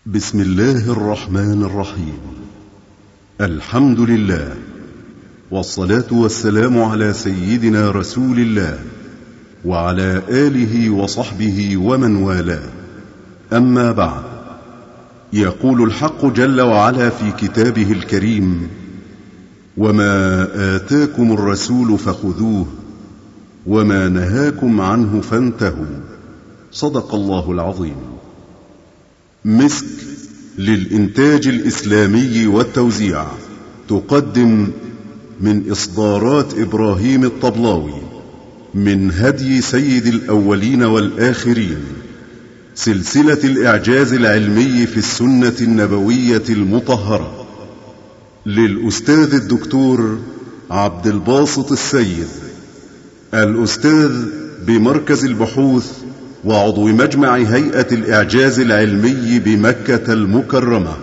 بسم الله الرحمن الرحيم الحمد لله والصلاه والسلام على سيدنا رسول الله وعلى اله وصحبه ومن والاه اما بعد يقول الحق جل وعلا في كتابه الكريم وما اتاكم الرسول فخذوه وما نهاكم عنه فانتهوا صدق الله العظيم مسك للإنتاج الإسلامي والتوزيع تقدم من إصدارات إبراهيم الطبلاوي من هدي سيد الأولين والآخرين سلسلة الإعجاز العلمي في السنة النبوية المطهرة للأستاذ الدكتور عبد الباسط السيد الأستاذ بمركز البحوث وعضو مجمع هيئة الإعجاز العلمي بمكة المكرمة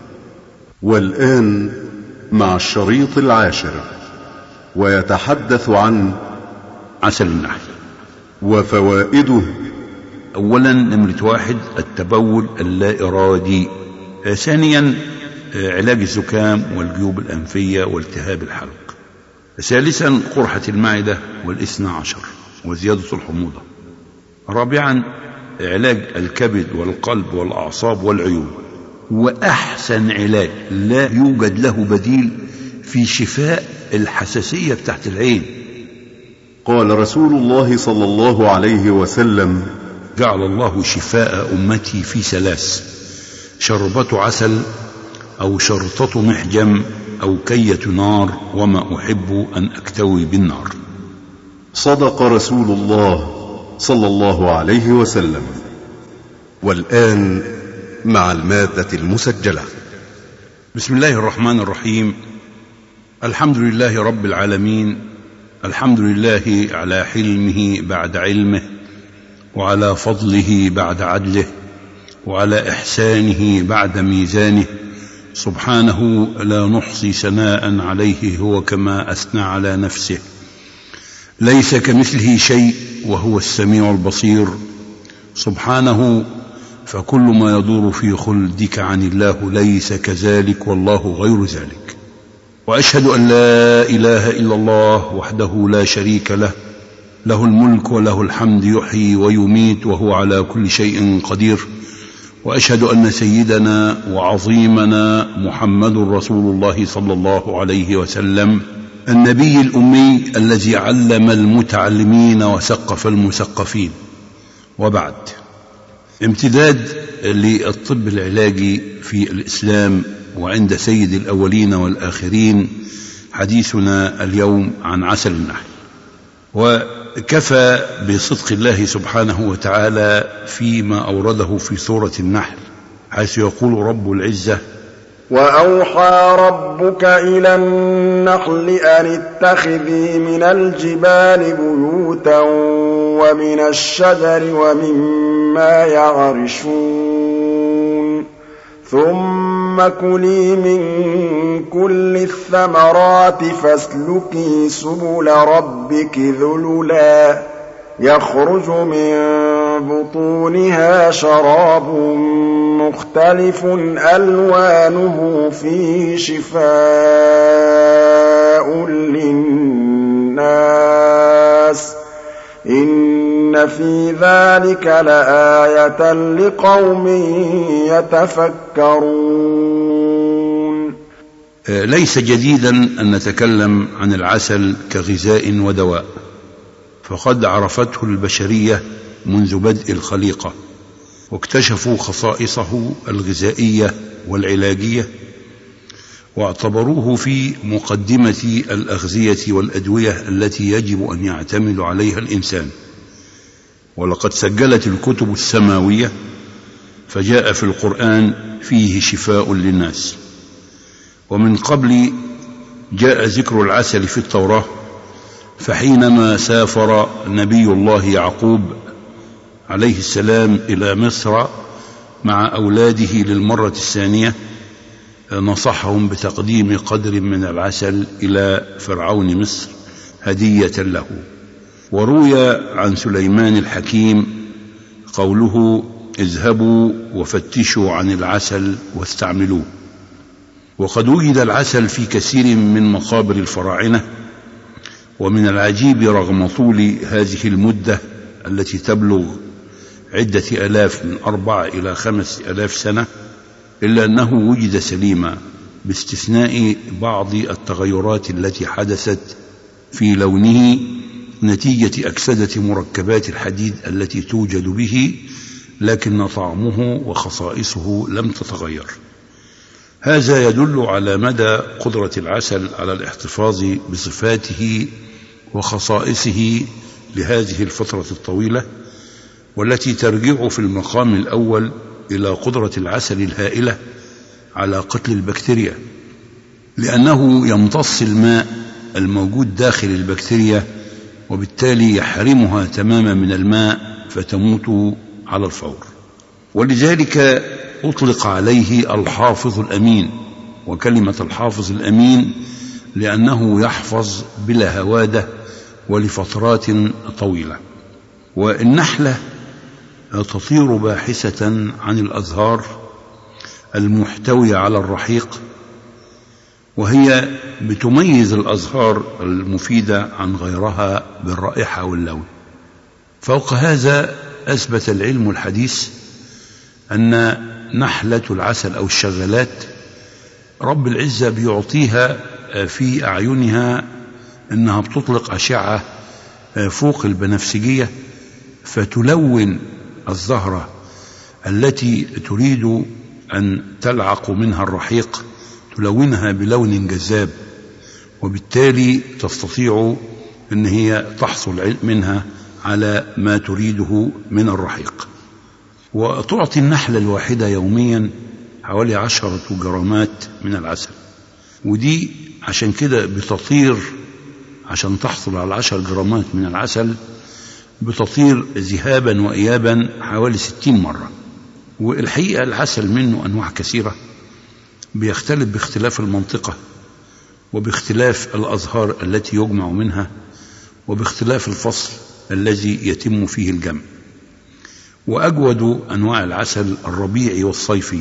والآن مع الشريط العاشر ويتحدث عن عسل النحل وفوائده أولا نمرة واحد التبول اللا إرادي آه، ثانيا آه، علاج الزكام والجيوب الأنفية والتهاب الحلق ثالثا قرحة المعدة والإثنى عشر وزيادة الحموضة رابعا علاج الكبد والقلب والأعصاب والعيون وأحسن علاج لا يوجد له بديل في شفاء الحساسية بتاعت العين قال رسول الله صلى الله عليه وسلم جعل الله شفاء أمتي في ثلاث شربة عسل أو شرطة محجم أو كية نار وما أحب أن أكتوي بالنار صدق رسول الله صلى الله عليه وسلم والآن مع المادة المسجلة بسم الله الرحمن الرحيم الحمد لله رب العالمين الحمد لله على حلمه بعد علمه وعلى فضله بعد عدله وعلى إحسانه بعد ميزانه سبحانه لا نحصي ثناء عليه هو كما أثنى على نفسه ليس كمثله شيء وهو السميع البصير سبحانه فكل ما يدور في خلدك عن الله ليس كذلك والله غير ذلك واشهد ان لا اله الا الله وحده لا شريك له له الملك وله الحمد يحيي ويميت وهو على كل شيء قدير واشهد ان سيدنا وعظيمنا محمد رسول الله صلى الله عليه وسلم النبي الامي الذي علم المتعلمين وثقف المثقفين وبعد امتداد للطب العلاجي في الاسلام وعند سيد الاولين والاخرين حديثنا اليوم عن عسل النحل وكفى بصدق الله سبحانه وتعالى فيما اورده في سوره النحل حيث يقول رب العزه وأوحى ربك إلى النحل أن اتخذي من الجبال بيوتا ومن الشجر ومما يعرشون ثم كلي من كل الثمرات فاسلكي سبل ربك ذللا يخرج من بطونها شراب مختلف ألوانه فيه شفاء للناس إن في ذلك لآية لقوم يتفكرون ليس جديدا أن نتكلم عن العسل كغذاء ودواء فقد عرفته البشرية منذ بدء الخليقة واكتشفوا خصائصه الغذائية والعلاجية واعتبروه في مقدمة الأغذية والأدوية التي يجب أن يعتمد عليها الإنسان ولقد سجلت الكتب السماوية فجاء في القرآن فيه شفاء للناس ومن قبل جاء ذكر العسل في التوراة فحينما سافر نبي الله يعقوب عليه السلام إلى مصر مع أولاده للمرة الثانية نصحهم بتقديم قدر من العسل إلى فرعون مصر هدية له وروي عن سليمان الحكيم قوله اذهبوا وفتشوا عن العسل واستعملوه وقد وجد العسل في كثير من مقابر الفراعنة ومن العجيب رغم طول هذه المدة التي تبلغ عدة آلاف من أربعة إلى خمس آلاف سنة إلا أنه وجد سليما باستثناء بعض التغيرات التي حدثت في لونه نتيجة أكسدة مركبات الحديد التي توجد به لكن طعمه وخصائصه لم تتغير هذا يدل على مدى قدرة العسل على الاحتفاظ بصفاته وخصائصه لهذه الفترة الطويلة والتي ترجع في المقام الأول إلى قدرة العسل الهائلة على قتل البكتيريا لأنه يمتص الماء الموجود داخل البكتيريا وبالتالي يحرمها تماما من الماء فتموت على الفور ولذلك أطلق عليه الحافظ الأمين وكلمة الحافظ الأمين لأنه يحفظ بلا هوادة ولفترات طويلة والنحلة تطير باحثة عن الأزهار المحتوية على الرحيق وهي بتميز الأزهار المفيدة عن غيرها بالرائحة واللون فوق هذا أثبت العلم الحديث أن نحلة العسل أو الشغلات رب العزة بيعطيها في أعينها أنها بتطلق أشعة فوق البنفسجية فتلون الزهرة التي تريد أن تلعق منها الرحيق تلونها بلون جذاب وبالتالي تستطيع أن هي تحصل منها على ما تريده من الرحيق وتعطي النحلة الواحدة يوميا حوالي عشرة جرامات من العسل ودي عشان كده بتطير عشان تحصل على عشر جرامات من العسل بتطير ذهابا وإيابا حوالي ستين مرة والحقيقة العسل منه أنواع كثيرة بيختلف باختلاف المنطقة وباختلاف الأزهار التي يجمع منها وباختلاف الفصل الذي يتم فيه الجمع وأجود أنواع العسل الربيعي والصيفي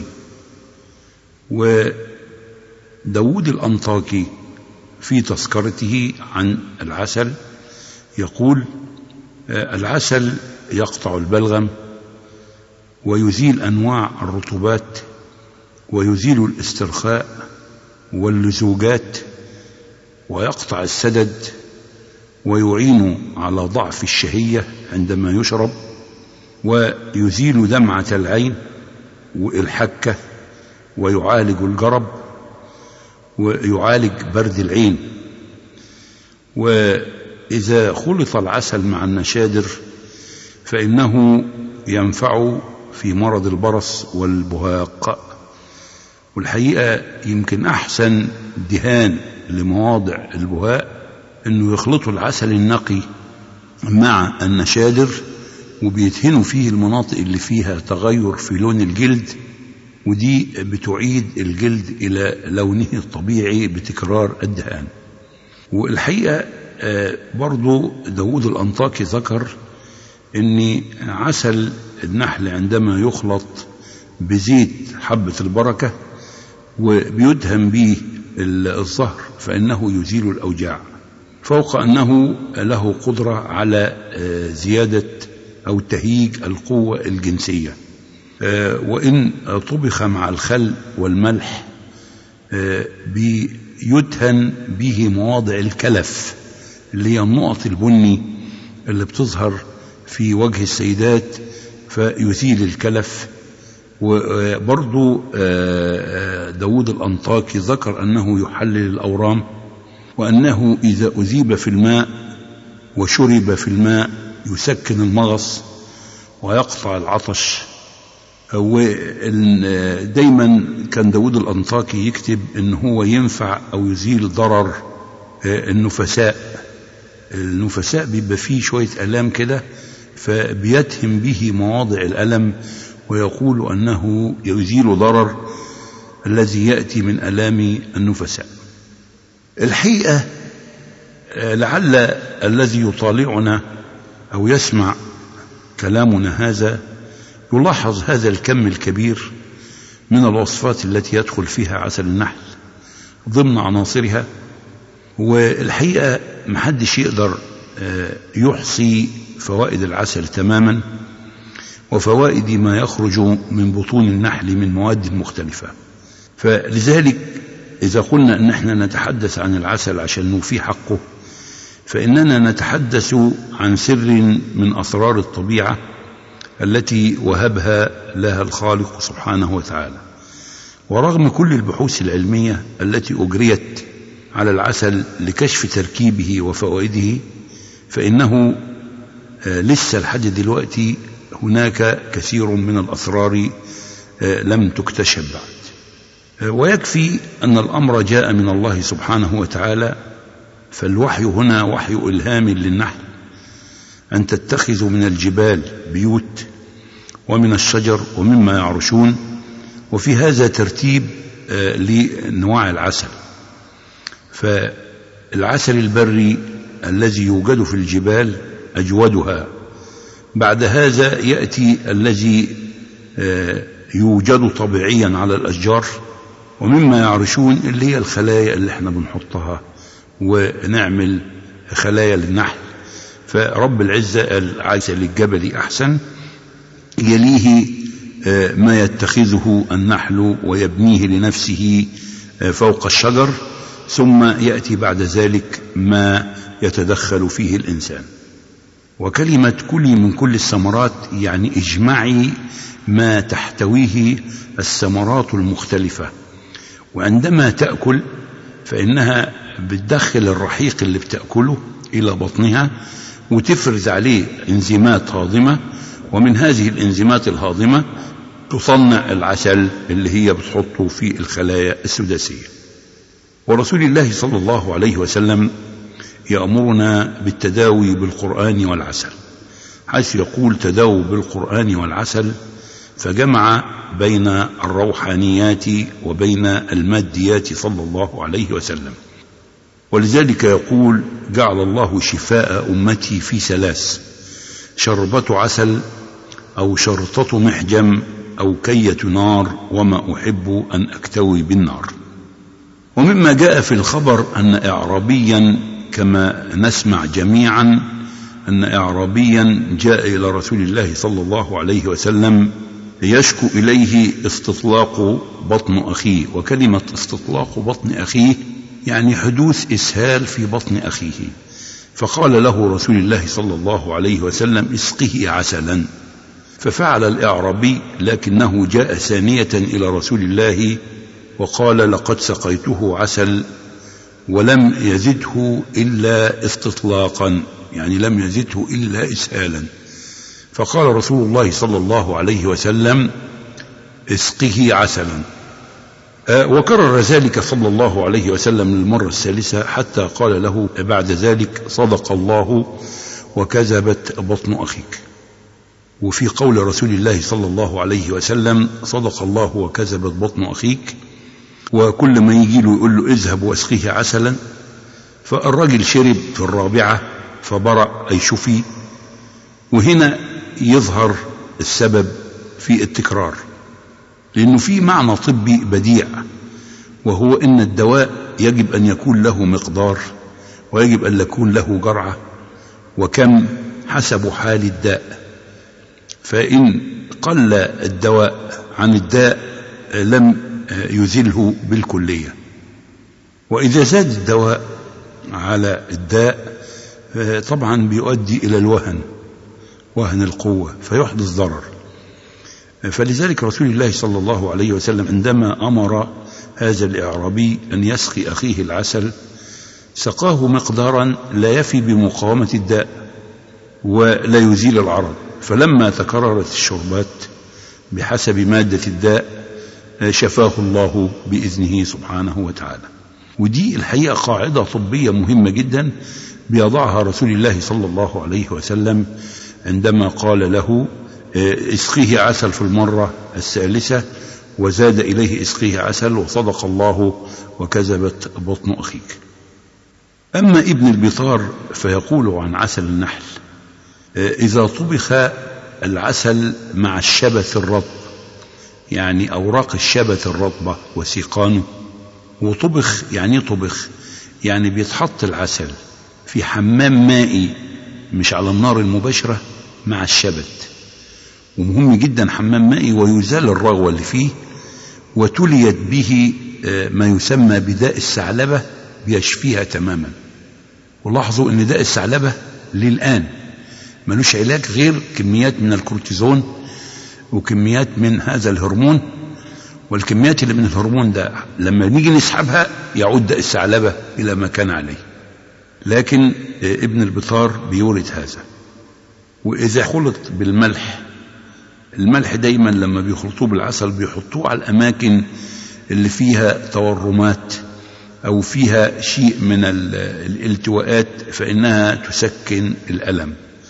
وداود الأنطاكي في تذكرته عن العسل يقول العسل يقطع البلغم ويزيل أنواع الرطوبات ويزيل الاسترخاء واللزوجات ويقطع السدد ويعين على ضعف الشهية عندما يشرب ويزيل دمعة العين والحكة ويعالج الجرب ويعالج برد العين وإذا خلط العسل مع النشادر فإنه ينفع في مرض البرص والبهاق والحقيقة يمكن أحسن دهان لمواضع البهاء أنه يخلطوا العسل النقي مع النشادر وبيدهنوا فيه المناطق اللي فيها تغير في لون الجلد ودي بتعيد الجلد إلى لونه الطبيعي بتكرار الدهان والحقيقة برضو داود الأنطاكي ذكر أن عسل النحل عندما يخلط بزيت حبة البركة وبيدهن به الظهر فإنه يزيل الأوجاع فوق أنه له قدرة على زيادة أو تهيج القوة الجنسية وإن طبخ مع الخل والملح بيدهن به مواضع الكلف اللي هي النقط البني اللي بتظهر في وجه السيدات فيزيل الكلف وبرضو داود الأنطاكي ذكر أنه يحلل الأورام وأنه إذا أذيب في الماء وشرب في الماء يسكن المغص ويقطع العطش ودايما كان داود الأنطاكي يكتب ان هو ينفع او يزيل ضرر النفساء النفساء بيبقى فيه شوية ألام كده فبيتهم به مواضع الألم ويقول أنه يزيل ضرر الذي يأتي من ألام النفساء الحقيقة لعل الذي يطالعنا أو يسمع كلامنا هذا يلاحظ هذا الكم الكبير من الوصفات التي يدخل فيها عسل النحل ضمن عناصرها والحقيقة محدش يقدر يحصي فوائد العسل تماما وفوائد ما يخرج من بطون النحل من مواد مختلفة فلذلك إذا قلنا أن احنا نتحدث عن العسل عشان نوفي حقه فإننا نتحدث عن سر من أسرار الطبيعة التي وهبها لها الخالق سبحانه وتعالى ورغم كل البحوث العلمية التي أجريت على العسل لكشف تركيبه وفوائده فإنه لسه لحد دلوقتي هناك كثير من الأسرار لم تكتشف بعد ويكفي أن الأمر جاء من الله سبحانه وتعالى فالوحي هنا وحي إلهام للنحل أن تتخذوا من الجبال بيوت ومن الشجر ومما يعرشون وفي هذا ترتيب لنوع العسل فالعسل البري الذي يوجد في الجبال أجودها بعد هذا يأتي الذي يوجد طبيعيا على الأشجار ومما يعرشون اللي هي الخلايا اللي احنا بنحطها ونعمل خلايا للنحل فرب العزة العسل الجبلي أحسن يليه ما يتخذه النحل ويبنيه لنفسه فوق الشجر ثم يأتي بعد ذلك ما يتدخل فيه الإنسان وكلمة كلي من كل الثمرات يعني اجمعي ما تحتويه الثمرات المختلفة وعندما تأكل فإنها بتدخل الرحيق اللي بتأكله إلى بطنها وتفرز عليه انزيمات هاضمة ومن هذه الانزيمات الهاضمة تصنع العسل اللي هي بتحطه في الخلايا السداسية ورسول الله صلى الله عليه وسلم يأمرنا بالتداوي بالقرآن والعسل حيث يقول تداووا بالقرآن والعسل فجمع بين الروحانيات وبين الماديات صلى الله عليه وسلم ولذلك يقول جعل الله شفاء أمتي في ثلاث شربة عسل أو شرطة محجم أو كية نار وما أحب أن أكتوي بالنار ومما جاء في الخبر أن إعرابيا كما نسمع جميعا أن إعرابيا جاء إلى رسول الله صلى الله عليه وسلم يشكو إليه استطلاق بطن أخيه وكلمة استطلاق بطن أخيه يعني حدوث إسهال في بطن أخيه فقال له رسول الله صلى الله عليه وسلم اسقه عسلا ففعل الإعرابي لكنه جاء ثانية إلى رسول الله وقال لقد سقيته عسل ولم يزده إلا استطلاقا يعني لم يزده إلا إسهالا فقال رسول الله صلى الله عليه وسلم اسقه عسلا وكرر ذلك صلى الله عليه وسلم للمرة الثالثة حتى قال له بعد ذلك صدق الله وكذبت بطن أخيك وفي قول رسول الله صلى الله عليه وسلم صدق الله وكذبت بطن أخيك وكل ما يجي له يقول له اذهب واسقيه عسلا فالرجل شرب في الرابعة فبرأ أي شفي وهنا يظهر السبب في التكرار لأنه في معنى طبي بديع وهو أن الدواء يجب أن يكون له مقدار ويجب أن يكون له جرعة وكم حسب حال الداء فإن قل الدواء عن الداء لم يزله بالكلية وإذا زاد الدواء على الداء طبعا بيؤدي إلى الوهن وهن القوة فيحدث ضرر فلذلك رسول الله صلى الله عليه وسلم عندما أمر هذا الإعرابي أن يسقي أخيه العسل سقاه مقدارا لا يفي بمقاومة الداء ولا يزيل العرض فلما تكررت الشربات بحسب مادة الداء شفاه الله بإذنه سبحانه وتعالى ودي الحقيقة قاعدة طبية مهمة جدا بيضعها رسول الله صلى الله عليه وسلم عندما قال له اسقيه عسل في المرة الثالثة وزاد إليه اسقيه عسل وصدق الله وكذبت بطن أخيك أما ابن البطار فيقول عن عسل النحل إذا طبخ العسل مع الشبث الرطب يعني أوراق الشبث الرطبة وسيقانه وطبخ يعني طبخ يعني بيتحط العسل في حمام مائي مش على النار المباشرة مع الشبت ومهم جدا حمام مائي ويزال الرغوة اللي فيه وتليت به ما يسمى بداء الثعلبة بيشفيها تماما ولاحظوا ان داء الثعلبة للآن ملوش علاج غير كميات من الكورتيزون وكميات من هذا الهرمون والكميات اللي من الهرمون ده لما نيجي نسحبها يعود داء الثعلبة إلى ما كان عليه لكن ابن البطار بيورد هذا وإذا خلط بالملح الملح دايما لما بيخلطوه بالعسل بيحطوه على الأماكن اللي فيها تورمات أو فيها شيء من الالتواءات فإنها تسكن الألم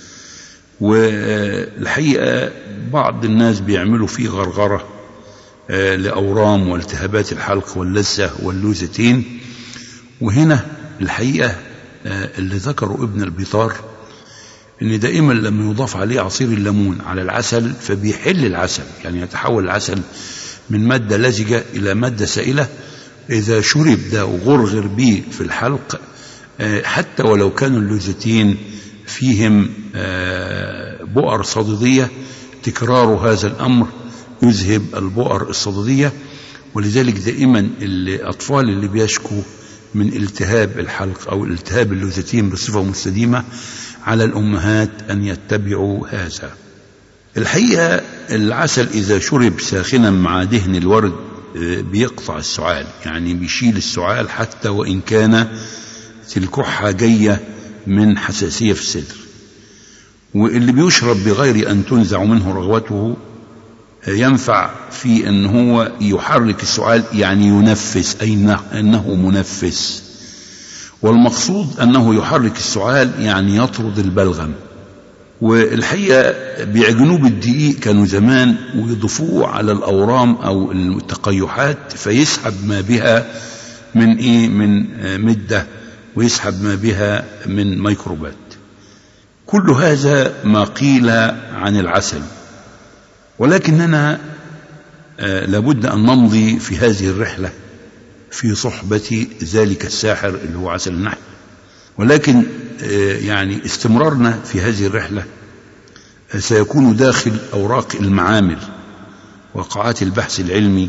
والحقيقة بعض الناس بيعملوا فيه غرغرة لأورام والتهابات الحلق واللثة واللوزتين وهنا الحقيقة اللي ذكره ابن البطار ان دائما لما يضاف عليه عصير الليمون على العسل فبيحل العسل يعني يتحول العسل من مادة لزجة إلى مادة سائلة إذا شرب ده وغرغر به في الحلق حتى ولو كانوا اللوزتين فيهم بؤر صديدية تكرار هذا الأمر يذهب البؤر الصديدية ولذلك دائما الأطفال اللي بيشكوا من التهاب الحلق أو التهاب اللوزتين بصفة مستديمة على الأمهات أن يتبعوا هذا الحقيقة العسل إذا شرب ساخنا مع دهن الورد بيقطع السعال يعني بيشيل السعال حتى وإن كان الكحة جاية من حساسية في الصدر واللي بيشرب بغير أن تنزع منه رغوته ينفع في أن هو يحرك السعال يعني ينفس أي أنه منفس والمقصود أنه يحرك السعال يعني يطرد البلغم والحقيقة بيعجنوه بالدقيق كانوا زمان ويضيفوه على الأورام أو التقيحات فيسحب ما بها من إيه من مدة ويسحب ما بها من ميكروبات كل هذا ما قيل عن العسل ولكننا لابد أن نمضي في هذه الرحلة في صحبة ذلك الساحر اللي هو عسل النحل ولكن يعني استمرارنا في هذه الرحلة سيكون داخل أوراق المعامل وقاعات البحث العلمي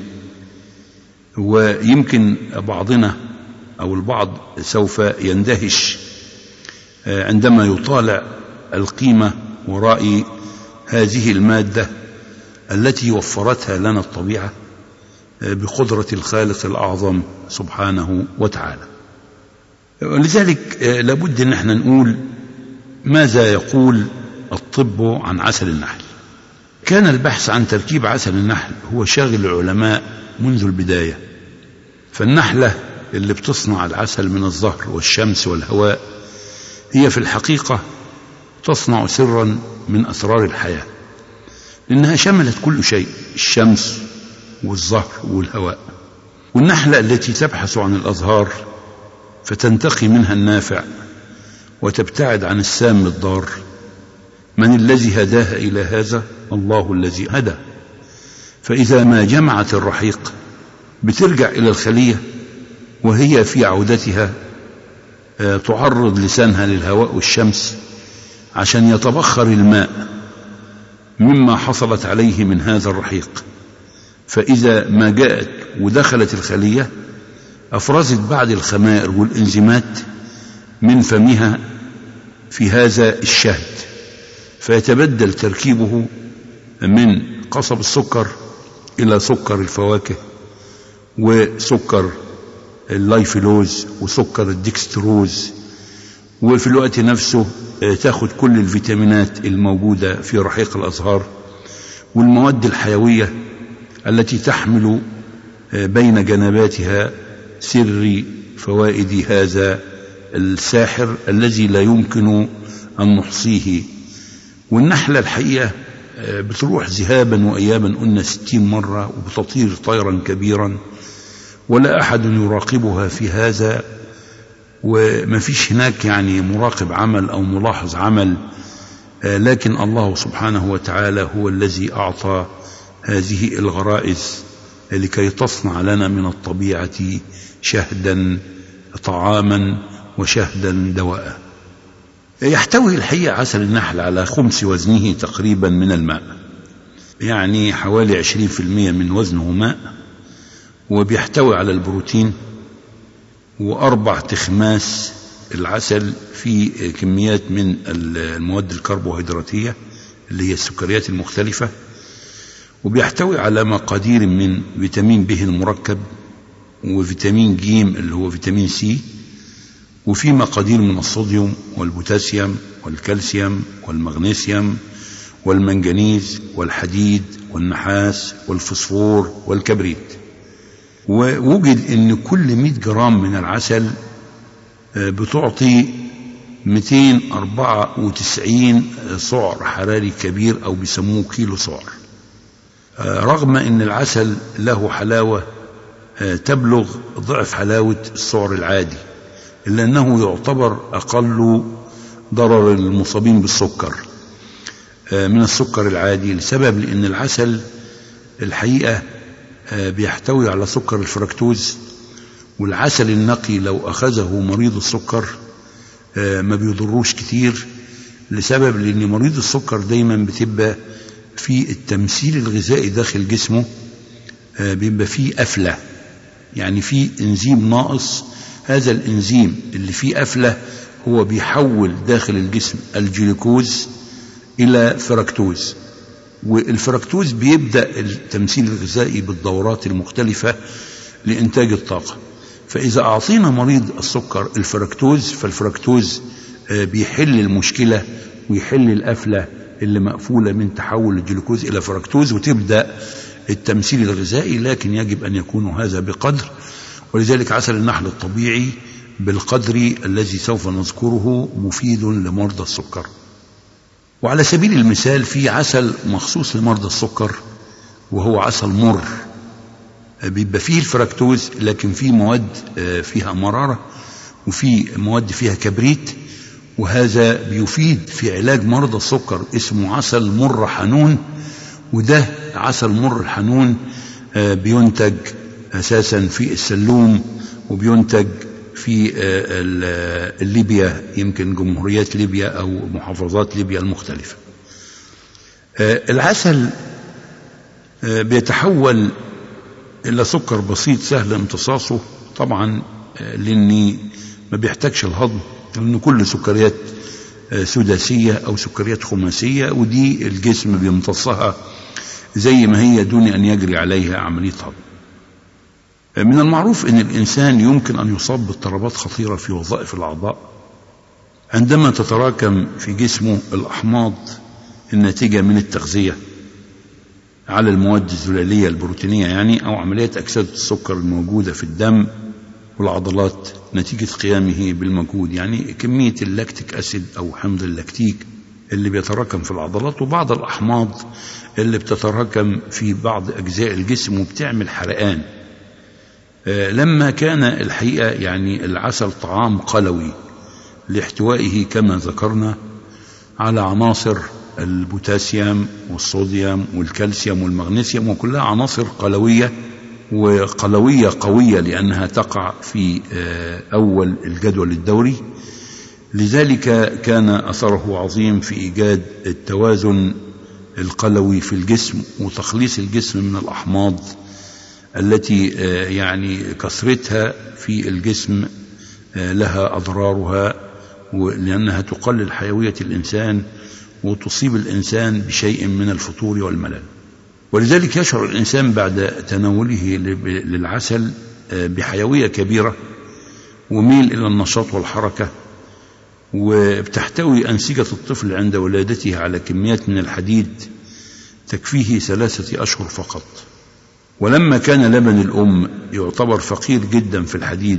ويمكن بعضنا أو البعض سوف يندهش عندما يطالع القيمة وراء هذه المادة التي وفرتها لنا الطبيعة بقدرة الخالق الأعظم سبحانه وتعالى لذلك لابد ان احنا نقول ماذا يقول الطب عن عسل النحل كان البحث عن تركيب عسل النحل هو شاغل العلماء منذ البداية فالنحلة اللي بتصنع العسل من الزهر والشمس والهواء هي في الحقيقة تصنع سرا من أسرار الحياة لأنها شملت كل شيء الشمس والزهر والهواء والنحلة التي تبحث عن الأزهار فتنتقي منها النافع وتبتعد عن السام الضار من الذي هداها إلى هذا الله الذي هدى فإذا ما جمعت الرحيق بترجع إلى الخلية وهي في عودتها تعرض لسانها للهواء والشمس عشان يتبخر الماء مما حصلت عليه من هذا الرحيق فإذا ما جاءت ودخلت الخلية أفرزت بعض الخمائر والإنزيمات من فمها في هذا الشهد فيتبدل تركيبه من قصب السكر إلى سكر الفواكه وسكر اللايفلوز وسكر الديكستروز وفي الوقت نفسه تاخد كل الفيتامينات الموجودة في رحيق الأزهار والمواد الحيوية التي تحمل بين جنباتها سر فوائد هذا الساحر الذي لا يمكن أن نحصيه والنحلة الحقيقة بتروح ذهابا وإيابا قلنا ستين مرة وبتطير طيرا كبيرا ولا أحد يراقبها في هذا وما فيش هناك يعني مراقب عمل أو ملاحظ عمل لكن الله سبحانه وتعالى هو الذي أعطى هذه الغرائز لكي تصنع لنا من الطبيعة شهدا طعاما وشهدا دواء يحتوي الحقيقة عسل النحل على خمس وزنه تقريبا من الماء يعني حوالي عشرين في المية من وزنه ماء وبيحتوي على البروتين وأربع تخماس العسل في كميات من المواد الكربوهيدراتية اللي هي السكريات المختلفة وبيحتوي على مقادير من فيتامين ب المركب وفيتامين ج اللي هو فيتامين سي وفي مقادير من الصوديوم والبوتاسيوم والكالسيوم والمغنيسيوم والمنجنيز والحديد والنحاس والفوسفور والكبريت ووجد ان كل 100 جرام من العسل بتعطي 294 سعر حراري كبير او بيسموه كيلو سعر رغم ان العسل له حلاوه تبلغ ضعف حلاوه السعر العادي الا انه يعتبر اقل ضرر المصابين بالسكر من السكر العادي لسبب لان العسل الحقيقه بيحتوي على سكر الفركتوز والعسل النقي لو اخذه مريض السكر ما بيضروش كتير لسبب لان مريض السكر دايما بتبقى في التمثيل الغذائي داخل جسمه بيبقى فيه قفله يعني في انزيم ناقص هذا الانزيم اللي فيه قفله هو بيحول داخل الجسم الجلوكوز الى فركتوز والفركتوز بيبدا التمثيل الغذائي بالدورات المختلفه لانتاج الطاقه فاذا اعطينا مريض السكر الفركتوز فالفركتوز بيحل المشكله ويحل القفله اللي مقفوله من تحول الجلوكوز الى فركتوز وتبدا التمثيل الغذائي لكن يجب ان يكون هذا بقدر ولذلك عسل النحل الطبيعي بالقدر الذي سوف نذكره مفيد لمرضى السكر وعلى سبيل المثال في عسل مخصوص لمرضى السكر وهو عسل مر بيبقى فيه الفركتوز لكن فيه مواد فيها مرارة وفي مواد فيها كبريت وهذا بيفيد في علاج مرضى السكر اسمه عسل مر حنون وده عسل مر الحنون بينتج اساسا في السلوم وبينتج في ليبيا يمكن جمهوريات ليبيا او محافظات ليبيا المختلفه العسل بيتحول الى سكر بسيط سهل امتصاصه طبعا لاني ما بيحتاجش الهضم لان كل سكريات سداسيه او سكريات خماسيه ودي الجسم بيمتصها زي ما هي دون ان يجري عليها عمليه هضم من المعروف ان الانسان يمكن ان يصاب باضطرابات خطيره في وظائف الاعضاء عندما تتراكم في جسمه الاحماض الناتجه من التغذيه على المواد الزلاليه البروتينيه يعني او عمليات اكسده السكر الموجوده في الدم والعضلات نتيجه قيامه بالمجهود يعني كميه اللاكتيك اسيد او حمض اللاكتيك اللي بيتراكم في العضلات وبعض الاحماض اللي بتتراكم في بعض اجزاء الجسم وبتعمل حرقان لما كان الحقيقة يعني العسل طعام قلوي لاحتوائه كما ذكرنا على عناصر البوتاسيوم والصوديوم والكالسيوم والمغنيسيوم وكلها عناصر قلوية وقلوية قوية لأنها تقع في أول الجدول الدوري لذلك كان أثره عظيم في إيجاد التوازن القلوي في الجسم وتخليص الجسم من الأحماض التي يعني كثرتها في الجسم لها اضرارها لانها تقلل حيويه الانسان وتصيب الانسان بشيء من الفتور والملل ولذلك يشعر الانسان بعد تناوله للعسل بحيويه كبيره وميل الى النشاط والحركه وبتحتوي انسجه الطفل عند ولادته على كميات من الحديد تكفيه ثلاثه اشهر فقط ولما كان لبن الأم يعتبر فقير جدا في الحديد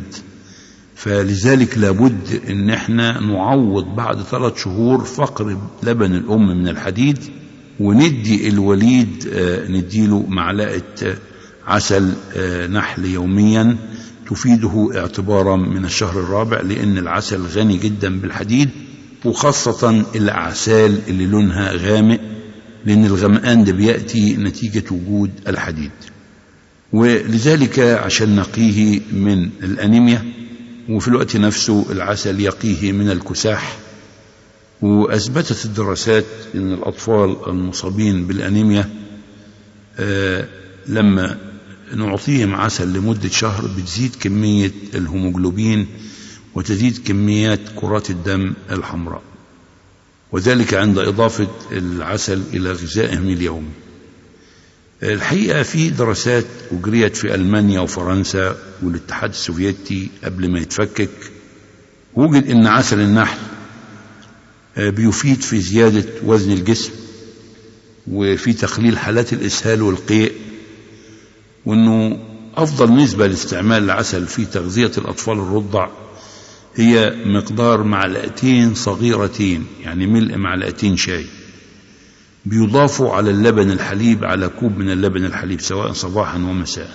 فلذلك لابد ان احنا نعوض بعد ثلاث شهور فقر لبن الأم من الحديد وندي الوليد نديله معلقة عسل نحل يوميا تفيده اعتبارا من الشهر الرابع لأن العسل غني جدا بالحديد وخاصة الأعسال اللي لونها غامق لأن الغمقان ده بيأتي نتيجة وجود الحديد ولذلك عشان نقيه من الأنيميا وفي الوقت نفسه العسل يقيه من الكساح وأثبتت الدراسات أن الأطفال المصابين بالأنيميا آه لما نعطيهم عسل لمدة شهر بتزيد كمية الهيموجلوبين وتزيد كميات كرات الدم الحمراء وذلك عند إضافة العسل إلى غذائهم اليومي الحقيقة في دراسات أجريت في ألمانيا وفرنسا والاتحاد السوفيتي قبل ما يتفكك وجد أن عسل النحل بيفيد في زيادة وزن الجسم وفي تقليل حالات الإسهال والقيء وأنه أفضل نسبة لاستعمال العسل في تغذية الأطفال الرضع هي مقدار معلقتين صغيرتين يعني ملء معلقتين شاي بيضافوا على اللبن الحليب على كوب من اللبن الحليب سواء صباحا ومساء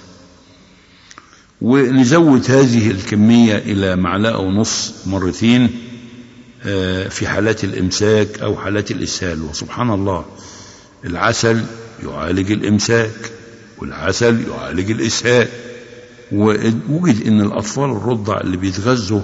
ونزود هذه الكمية إلى معلقة ونص مرتين في حالات الإمساك أو حالات الإسهال وسبحان الله العسل يعالج الإمساك والعسل يعالج الإسهال ووجد أن الأطفال الرضع اللي بيتغذوا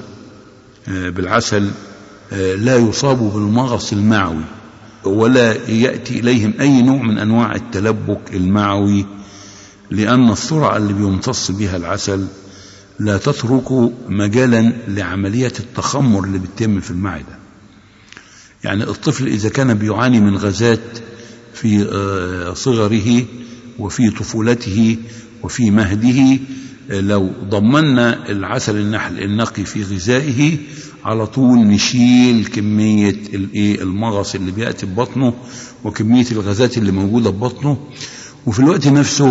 بالعسل لا يصابوا بالمغص المعوي ولا يأتي إليهم أي نوع من أنواع التلبك المعوي لأن السرعة اللي بيمتص بها العسل لا تترك مجالا لعملية التخمر اللي بتتم في المعدة يعني الطفل إذا كان بيعاني من غازات في صغره وفي طفولته وفي مهده لو ضمنا العسل النحل النقي في غذائه على طول نشيل كمية المغص اللي بيأتي ببطنه وكمية الغازات اللي موجودة ببطنه وفي الوقت نفسه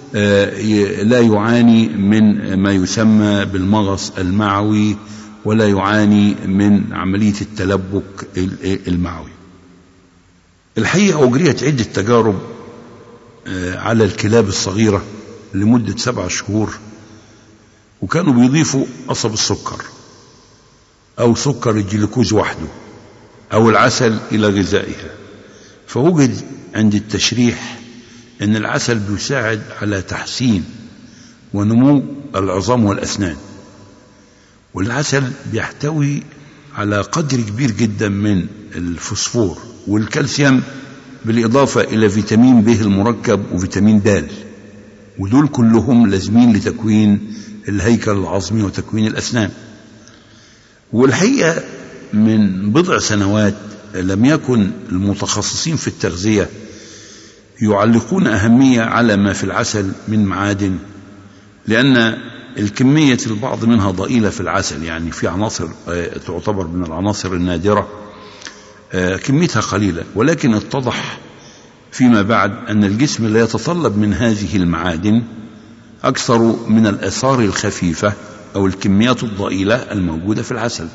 لا يعاني من ما يسمى بالمغص المعوي ولا يعاني من عملية التلبك المعوي الحقيقة أجريت عدة تجارب على الكلاب الصغيرة لمدة سبع شهور وكانوا بيضيفوا قصب السكر أو سكر الجلوكوز وحده أو العسل إلى غذائها فوجد عند التشريح أن العسل بيساعد على تحسين ونمو العظام والأسنان والعسل بيحتوي على قدر كبير جدا من الفوسفور والكالسيوم بالإضافة إلى فيتامين ب المركب وفيتامين د ودول كلهم لازمين لتكوين الهيكل العظمي وتكوين الأسنان والحقيقة من بضع سنوات لم يكن المتخصصين في التغذية يعلقون أهمية على ما في العسل من معادن لأن الكمية البعض منها ضئيلة في العسل يعني في عناصر تعتبر من العناصر النادرة كميتها قليلة ولكن اتضح فيما بعد أن الجسم لا يتطلب من هذه المعادن أكثر من الآثار الخفيفة أو الكميات الضئيلة الموجودة في العسل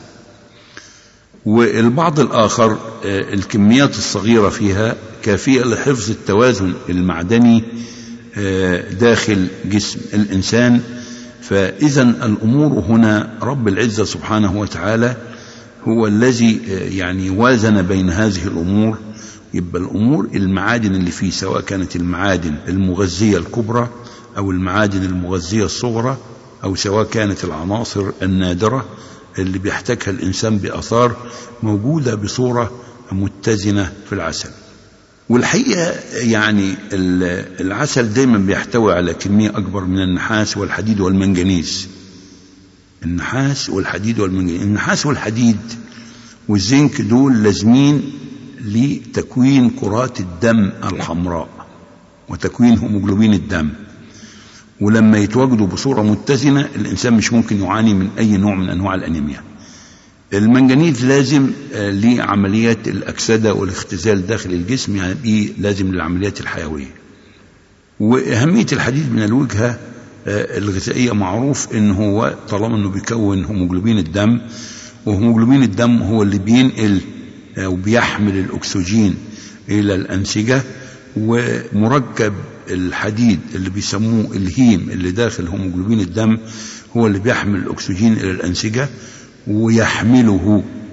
والبعض الآخر الكميات الصغيرة فيها كافية لحفظ التوازن المعدني داخل جسم الإنسان فإذا الأمور هنا رب العزة سبحانه وتعالى هو الذي يعني وازن بين هذه الأمور يبقى الأمور المعادن اللي فيه سواء كانت المعادن المغذية الكبرى أو المعادن المغذية الصغرى أو سواء كانت العناصر النادرة اللي بيحتاجها الإنسان بأثار موجودة بصورة متزنة في العسل والحقيقة يعني العسل دايما بيحتوي على كمية أكبر من النحاس والحديد والمنجنيز النحاس والحديد والمنجنيز النحاس والحديد والزنك دول لازمين لتكوين كرات الدم الحمراء وتكوين هيموجلوبين الدم ولما يتواجدوا بصورة متزنة الإنسان مش ممكن يعاني من أي نوع من أنواع الأنيميا المنجنيز لازم لعمليات الأكسدة والاختزال داخل الجسم يعني لازم للعمليات الحيوية وأهمية الحديد من الوجهة الغذائية معروف إن هو طالما إنه بيكون هيموجلوبين الدم وهيموجلوبين الدم هو اللي بينقل وبيحمل الأكسجين إلى الأنسجة ومركب الحديد اللي بيسموه الهيم اللي داخل هيموجلوبين الدم هو اللي بيحمل الأكسجين إلى الأنسجة ويحمله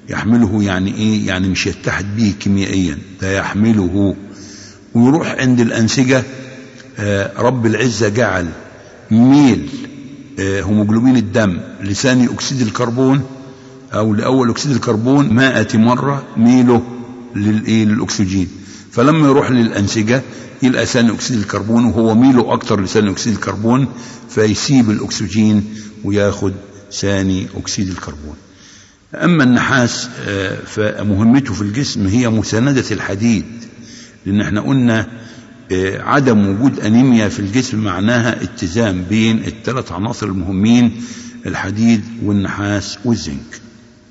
يحمله يعني ايه يعني مش يتحد به كيميائيا ده يحمله ويروح عند الأنسجة رب العزة جعل ميل هيموجلوبين الدم لثاني أكسيد الكربون أو لأول أكسيد الكربون مائة مرة ميله للأكسجين فلما يروح للأنسجة يلقى ثاني أكسيد الكربون وهو ميله أكتر لثاني أكسيد الكربون فيسيب الأكسجين وياخد ثاني أكسيد الكربون أما النحاس فمهمته في الجسم هي مساندة الحديد لأن احنا قلنا عدم وجود أنيميا في الجسم معناها اتزان بين الثلاث عناصر المهمين الحديد والنحاس والزنك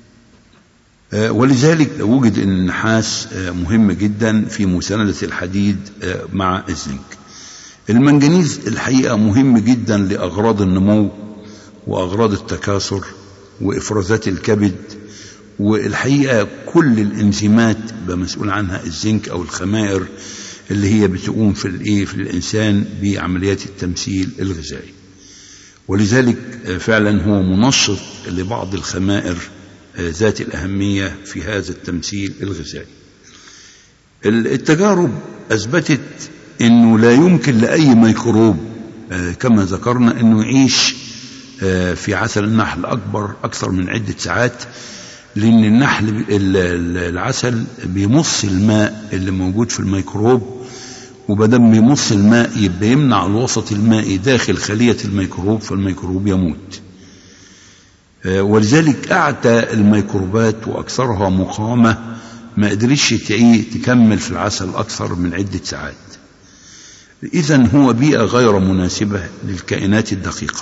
ولذلك وجد أن النحاس مهم جدا في مساندة الحديد مع الزنك المنجنيز الحقيقة مهم جدا لأغراض النمو وأغراض التكاثر وإفرازات الكبد والحقيقة كل الإنزيمات مسؤول عنها الزنك أو الخمائر اللي هي بتقوم في الإيه في الإنسان بعمليات التمثيل الغذائي ولذلك فعلا هو منشط لبعض الخمائر ذات الأهمية في هذا التمثيل الغذائي التجارب أثبتت أنه لا يمكن لأي ميكروب كما ذكرنا أنه يعيش في عسل النحل أكبر أكثر من عدة ساعات لأن النحل العسل بيمص الماء اللي موجود في الميكروب وبدم بيمص الماء يبقى يمنع الوسط المائي داخل خلية الميكروب فالميكروب يموت ولذلك أعتى الميكروبات وأكثرها مقاومة ما قدرش تكمل في العسل أكثر من عدة ساعات إذا هو بيئة غير مناسبة للكائنات الدقيقة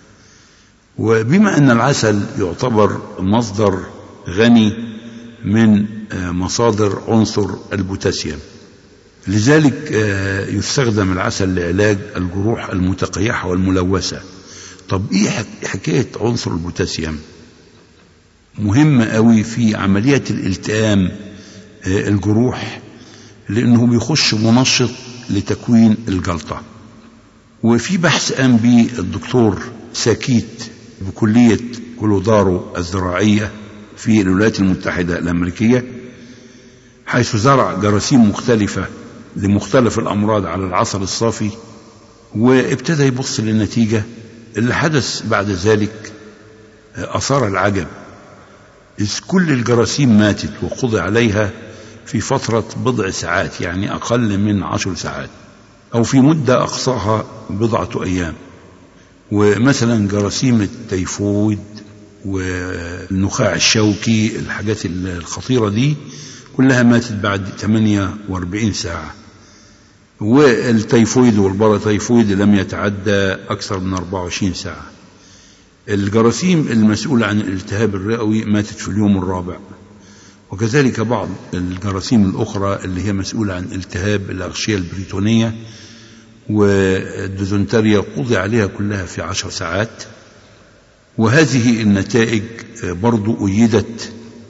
وبما أن العسل يعتبر مصدر غني من مصادر عنصر البوتاسيوم لذلك يستخدم العسل لعلاج الجروح المتقيحة والملوثة طب ايه حكاية عنصر البوتاسيوم مهمة قوي في عملية الالتئام الجروح لانه بيخش منشط لتكوين الجلطة وفي بحث قام به الدكتور ساكيت بكلية كولودارو الزراعية في الولايات المتحدة الأمريكية حيث زرع جراثيم مختلفة لمختلف الأمراض على العسل الصافي وابتدى يبص للنتيجة اللي حدث بعد ذلك أثار العجب إذ كل الجراثيم ماتت وقضي عليها في فترة بضع ساعات يعني أقل من عشر ساعات أو في مدة أقصاها بضعة أيام ومثلا جراثيم التيفويد والنخاع الشوكي الحاجات الخطيرة دي كلها ماتت بعد 48 ساعة والتيفويد والباراتيفويد لم يتعدى أكثر من 24 ساعة الجراثيم المسؤولة عن الالتهاب الرئوي ماتت في اليوم الرابع وكذلك بعض الجراثيم الأخرى اللي هي مسؤولة عن التهاب الأغشية البريتونية والديزنتريا قضي عليها كلها في عشر ساعات وهذه النتائج برضو أيدت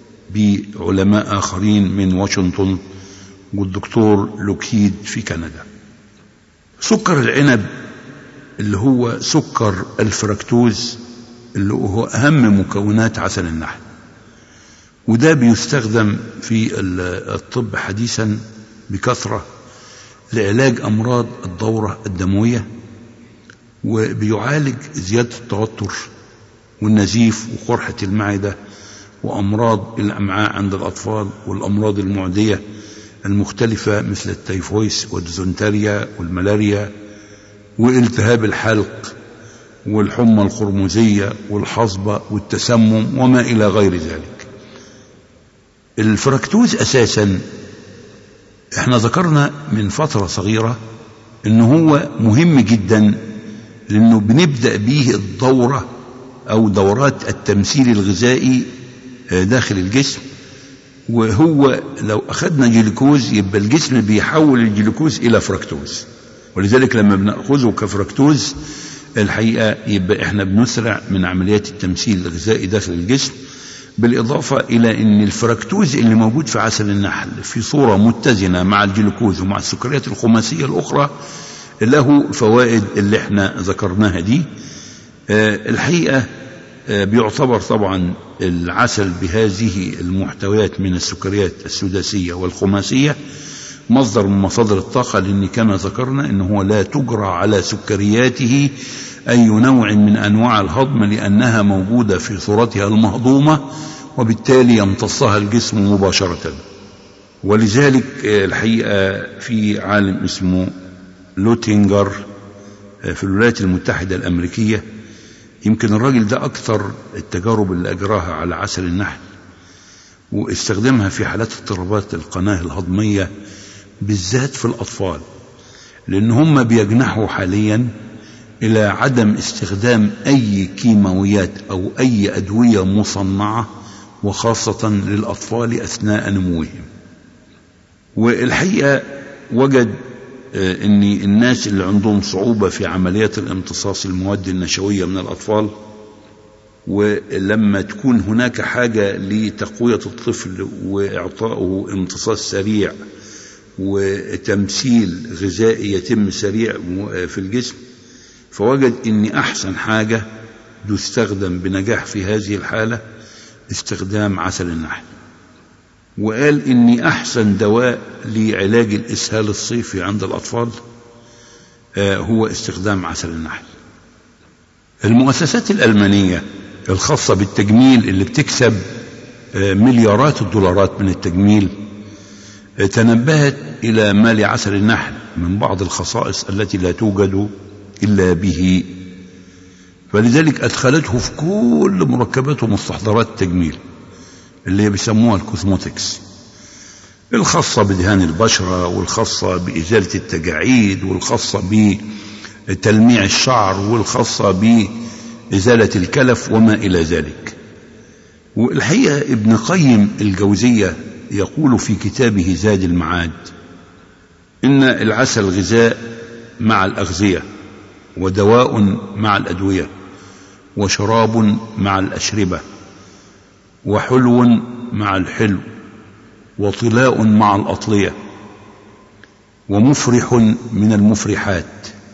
بعلماء آخرين من واشنطن والدكتور لوكيد في كندا سكر العنب اللي هو سكر الفركتوز اللي هو أهم مكونات عسل النحل وده بيستخدم في الطب حديثا بكثرة لعلاج أمراض الدورة الدموية وبيعالج زيادة التوتر والنزيف وقرحة المعدة وأمراض الأمعاء عند الأطفال والأمراض المعدية المختلفة مثل التيفويس والديزنتريا والملاريا والتهاب الحلق والحمى القرمزية والحصبة والتسمم وما إلى غير ذلك الفركتوز أساسا احنا ذكرنا من فترة صغيرة ان هو مهم جدا لانه بنبدأ به الدورة او دورات التمثيل الغذائي داخل الجسم وهو لو اخذنا جلوكوز يبقى الجسم بيحول الجلوكوز الى فركتوز ولذلك لما بناخذه كفركتوز الحقيقه يبقى احنا بنسرع من عمليات التمثيل الغذائي داخل الجسم بالاضافه الى ان الفركتوز اللي موجود في عسل النحل في صوره متزنه مع الجلوكوز ومع السكريات الخماسيه الاخرى له فوائد اللي احنا ذكرناها دي الحقيقه بيعتبر طبعا العسل بهذه المحتويات من السكريات السداسية والخماسية مصدر من مصادر الطاقة لأن كما ذكرنا أنه هو لا تجرى على سكرياته أي نوع من أنواع الهضم لأنها موجودة في صورتها المهضومة وبالتالي يمتصها الجسم مباشرة ولذلك الحقيقة في عالم اسمه لوتينجر في الولايات المتحدة الأمريكية يمكن الراجل ده أكثر التجارب اللي أجراها على عسل النحل واستخدمها في حالات اضطرابات القناة الهضمية بالذات في الأطفال لأن هم بيجنحوا حاليا إلى عدم استخدام أي كيماويات أو أي أدوية مصنعة وخاصة للأطفال أثناء نموهم والحقيقة وجد أن الناس اللي عندهم صعوبة في عمليات الامتصاص المواد النشوية من الأطفال ولما تكون هناك حاجة لتقوية الطفل وإعطائه امتصاص سريع وتمثيل غذائي يتم سريع في الجسم فوجد ان احسن حاجة تستخدم بنجاح في هذه الحالة استخدام عسل النحل وقال ان احسن دواء لعلاج الاسهال الصيفي عند الاطفال هو استخدام عسل النحل المؤسسات الالمانية الخاصة بالتجميل اللي بتكسب مليارات الدولارات من التجميل تنبهت إلى ما لعسل النحل من بعض الخصائص التي لا توجد إلا به فلذلك أدخلته في كل مركبات ومستحضرات التجميل اللي بيسموها الكوزموتكس الخاصة بدهان البشرة والخاصة بإزالة التجاعيد والخاصة بتلميع الشعر والخاصة بإزالة الكلف وما إلى ذلك والحقيقة ابن قيم الجوزية يقول في كتابه زاد المعاد إن العسل غذاء مع الأغذية ودواء مع الأدوية وشراب مع الأشربة وحلو مع الحلو وطلاء مع الأطلية ومفرح من المفرحات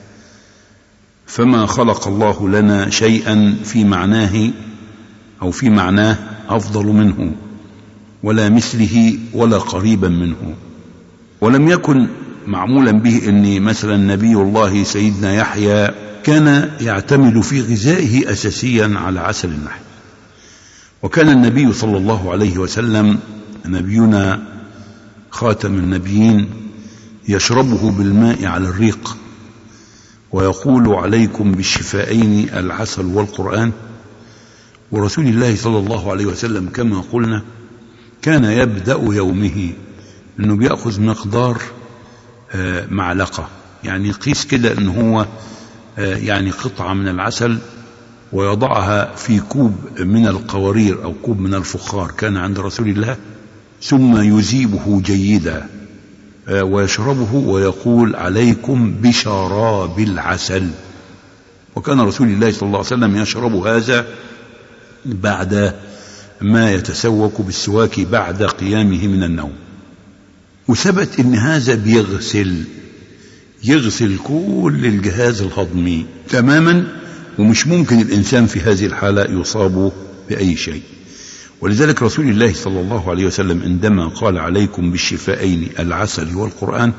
فما خلق الله لنا شيئا في معناه أو في معناه أفضل منه ولا مثله ولا قريبا منه ولم يكن معمولا به ان مثلا نبي الله سيدنا يحيى كان يعتمد في غذائه اساسيا على عسل النحل وكان النبي صلى الله عليه وسلم نبينا خاتم النبيين يشربه بالماء على الريق ويقول عليكم بالشفائين العسل والقران ورسول الله صلى الله عليه وسلم كما قلنا كان يبدأ يومه انه بيأخذ مقدار معلقة يعني قيس كده ان هو يعني قطعة من العسل ويضعها في كوب من القوارير او كوب من الفخار كان عند رسول الله ثم يذيبه جيدا ويشربه ويقول عليكم بشراب العسل وكان رسول الله صلى الله عليه وسلم يشرب هذا بعد ما يتسوق بالسواك بعد قيامه من النوم وثبت ان هذا بيغسل يغسل كل الجهاز الهضمي تماما ومش ممكن الانسان في هذه الحاله يصاب باي شيء ولذلك رسول الله صلى الله عليه وسلم عندما قال عليكم بالشفائين العسل والقران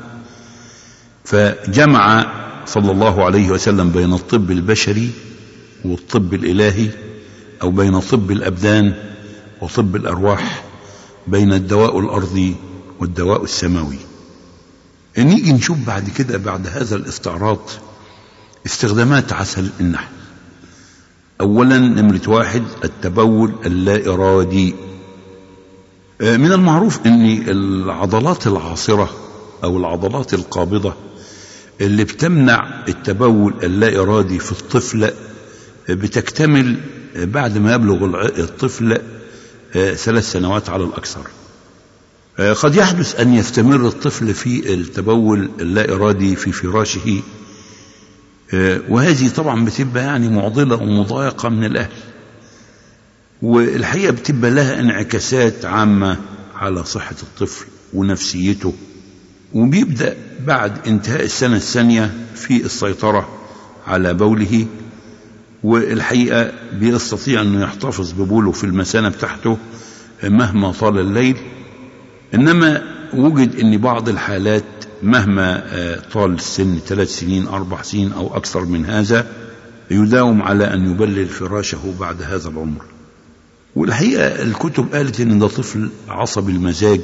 فجمع صلى الله عليه وسلم بين الطب البشري والطب الالهي او بين طب الابدان وطب الارواح بين الدواء الارضي والدواء السماوي نيجي نشوف بعد كده بعد هذا الاستعراض استخدامات عسل النحل اولا نمرة واحد التبول اللا ارادي من المعروف ان العضلات العاصرة او العضلات القابضة اللي بتمنع التبول اللا ارادي في الطفل بتكتمل بعد ما يبلغ الطفل ثلاث سنوات على الأكثر قد يحدث أن يستمر الطفل في التبول اللا إرادي في فراشه وهذه طبعا بتبقى يعني معضلة ومضايقة من الأهل والحقيقة بتبقى لها انعكاسات عامة على صحة الطفل ونفسيته وبيبدأ بعد انتهاء السنة الثانية في السيطرة على بوله والحقيقة بيستطيع أنه يحتفظ ببوله في المثانة بتاعته مهما طال الليل إنما وجد أن بعض الحالات مهما طال السن ثلاث سنين أربع سنين أو أكثر من هذا يداوم على أن يبلل فراشه بعد هذا العمر والحقيقة الكتب قالت أن ده طفل عصبي المزاج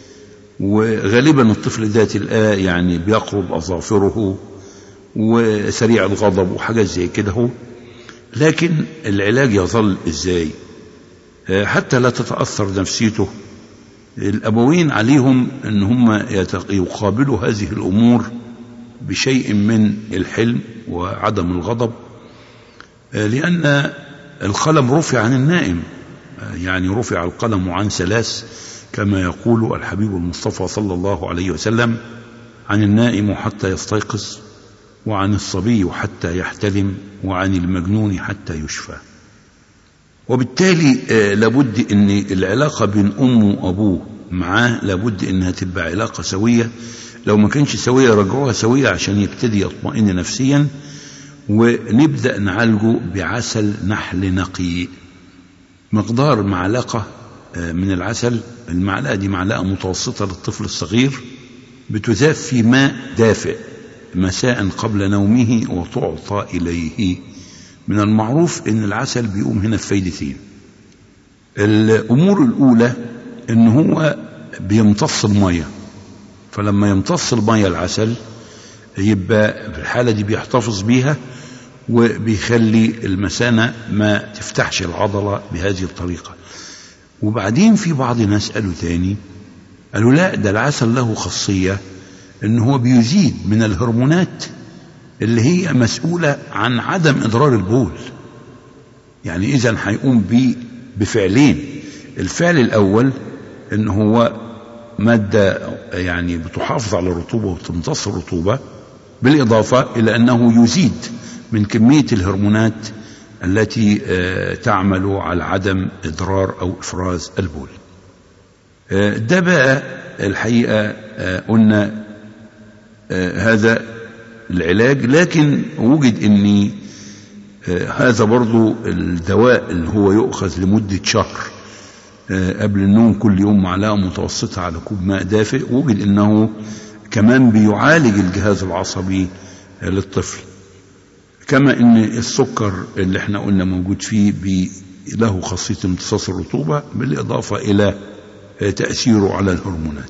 وغالبا الطفل ده تلقاه يعني بيقرب أظافره وسريع الغضب وحاجات زي كده هو لكن العلاج يظل ازاي حتى لا تتأثر نفسيته الأبوين عليهم أن هم يقابلوا هذه الأمور بشيء من الحلم وعدم الغضب لأن القلم رفع عن النائم يعني رفع القلم عن ثلاث كما يقول الحبيب المصطفى صلى الله عليه وسلم عن النائم حتى يستيقظ وعن الصبي حتى يحتلم وعن المجنون حتى يشفى وبالتالي لابد ان العلاقه بين امه وابوه معاه لابد انها تبقى علاقه سويه لو ما كانش سويه رجعوها سويه عشان يبتدي يطمئن نفسيا ونبدا نعالجه بعسل نحل نقي مقدار معلقه من العسل المعلقه دي معلقه متوسطه للطفل الصغير بتذاب في ماء دافئ مساء قبل نومه وتعطى إليه من المعروف أن العسل بيقوم هنا في فايدتين الأمور الأولى أن هو بيمتص المية فلما يمتص المية العسل يبقى في الحالة دي بيحتفظ بيها وبيخلي المثانة ما تفتحش العضلة بهذه الطريقة وبعدين في بعض الناس قالوا تاني قالوا لا ده العسل له خاصية ان هو بيزيد من الهرمونات اللي هي مسؤولة عن عدم إضرار البول يعني إذا هيقوم بفعلين الفعل الأول ان هو مادة يعني بتحافظ على الرطوبة وتمتص الرطوبة بالإضافة إلى أنه يزيد من كمية الهرمونات التي تعمل على عدم إضرار أو إفراز البول ده بقى الحقيقة قلنا هذا العلاج لكن وجد أن هذا برضو الدواء اللي هو يؤخذ لمدة شهر قبل النوم كل يوم معلقة متوسطة على كوب ماء دافئ وجد أنه كمان بيعالج الجهاز العصبي للطفل كما ان السكر اللي احنا قلنا موجود فيه بي له خاصية امتصاص الرطوبة بالإضافة إلى تأثيره على الهرمونات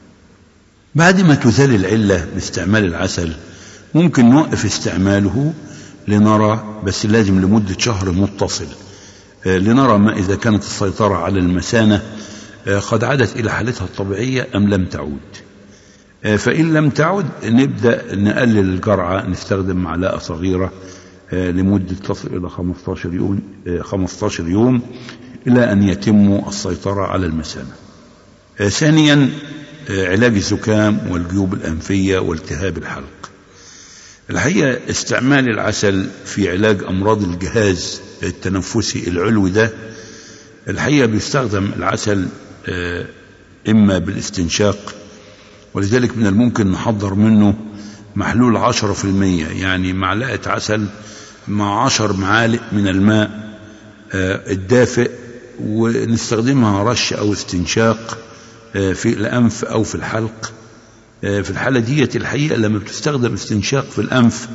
بعد ما تزال العلة باستعمال العسل ممكن نوقف استعماله لنرى بس لازم لمدة شهر متصل لنرى ما إذا كانت السيطرة على المثانة قد عادت إلى حالتها الطبيعية أم لم تعود فإن لم تعد نبدأ نقلل الجرعة نستخدم معلقة صغيرة لمدة تصل إلى 15 يوم 15 يوم إلى أن يتم السيطرة على المثانة. ثانيا علاج الزكام والجيوب الأنفية والتهاب الحلق. الحقيقة استعمال العسل في علاج أمراض الجهاز التنفسي العلوي ده الحقيقة بيستخدم العسل إما بالاستنشاق ولذلك من الممكن نحضر منه محلول عشرة في المية يعني معلقة عسل مع عشر معالق من الماء الدافئ ونستخدمها رش أو استنشاق في الأنف أو في الحلق في الحالة دي الحقيقة لما بتستخدم استنشاق في الأنف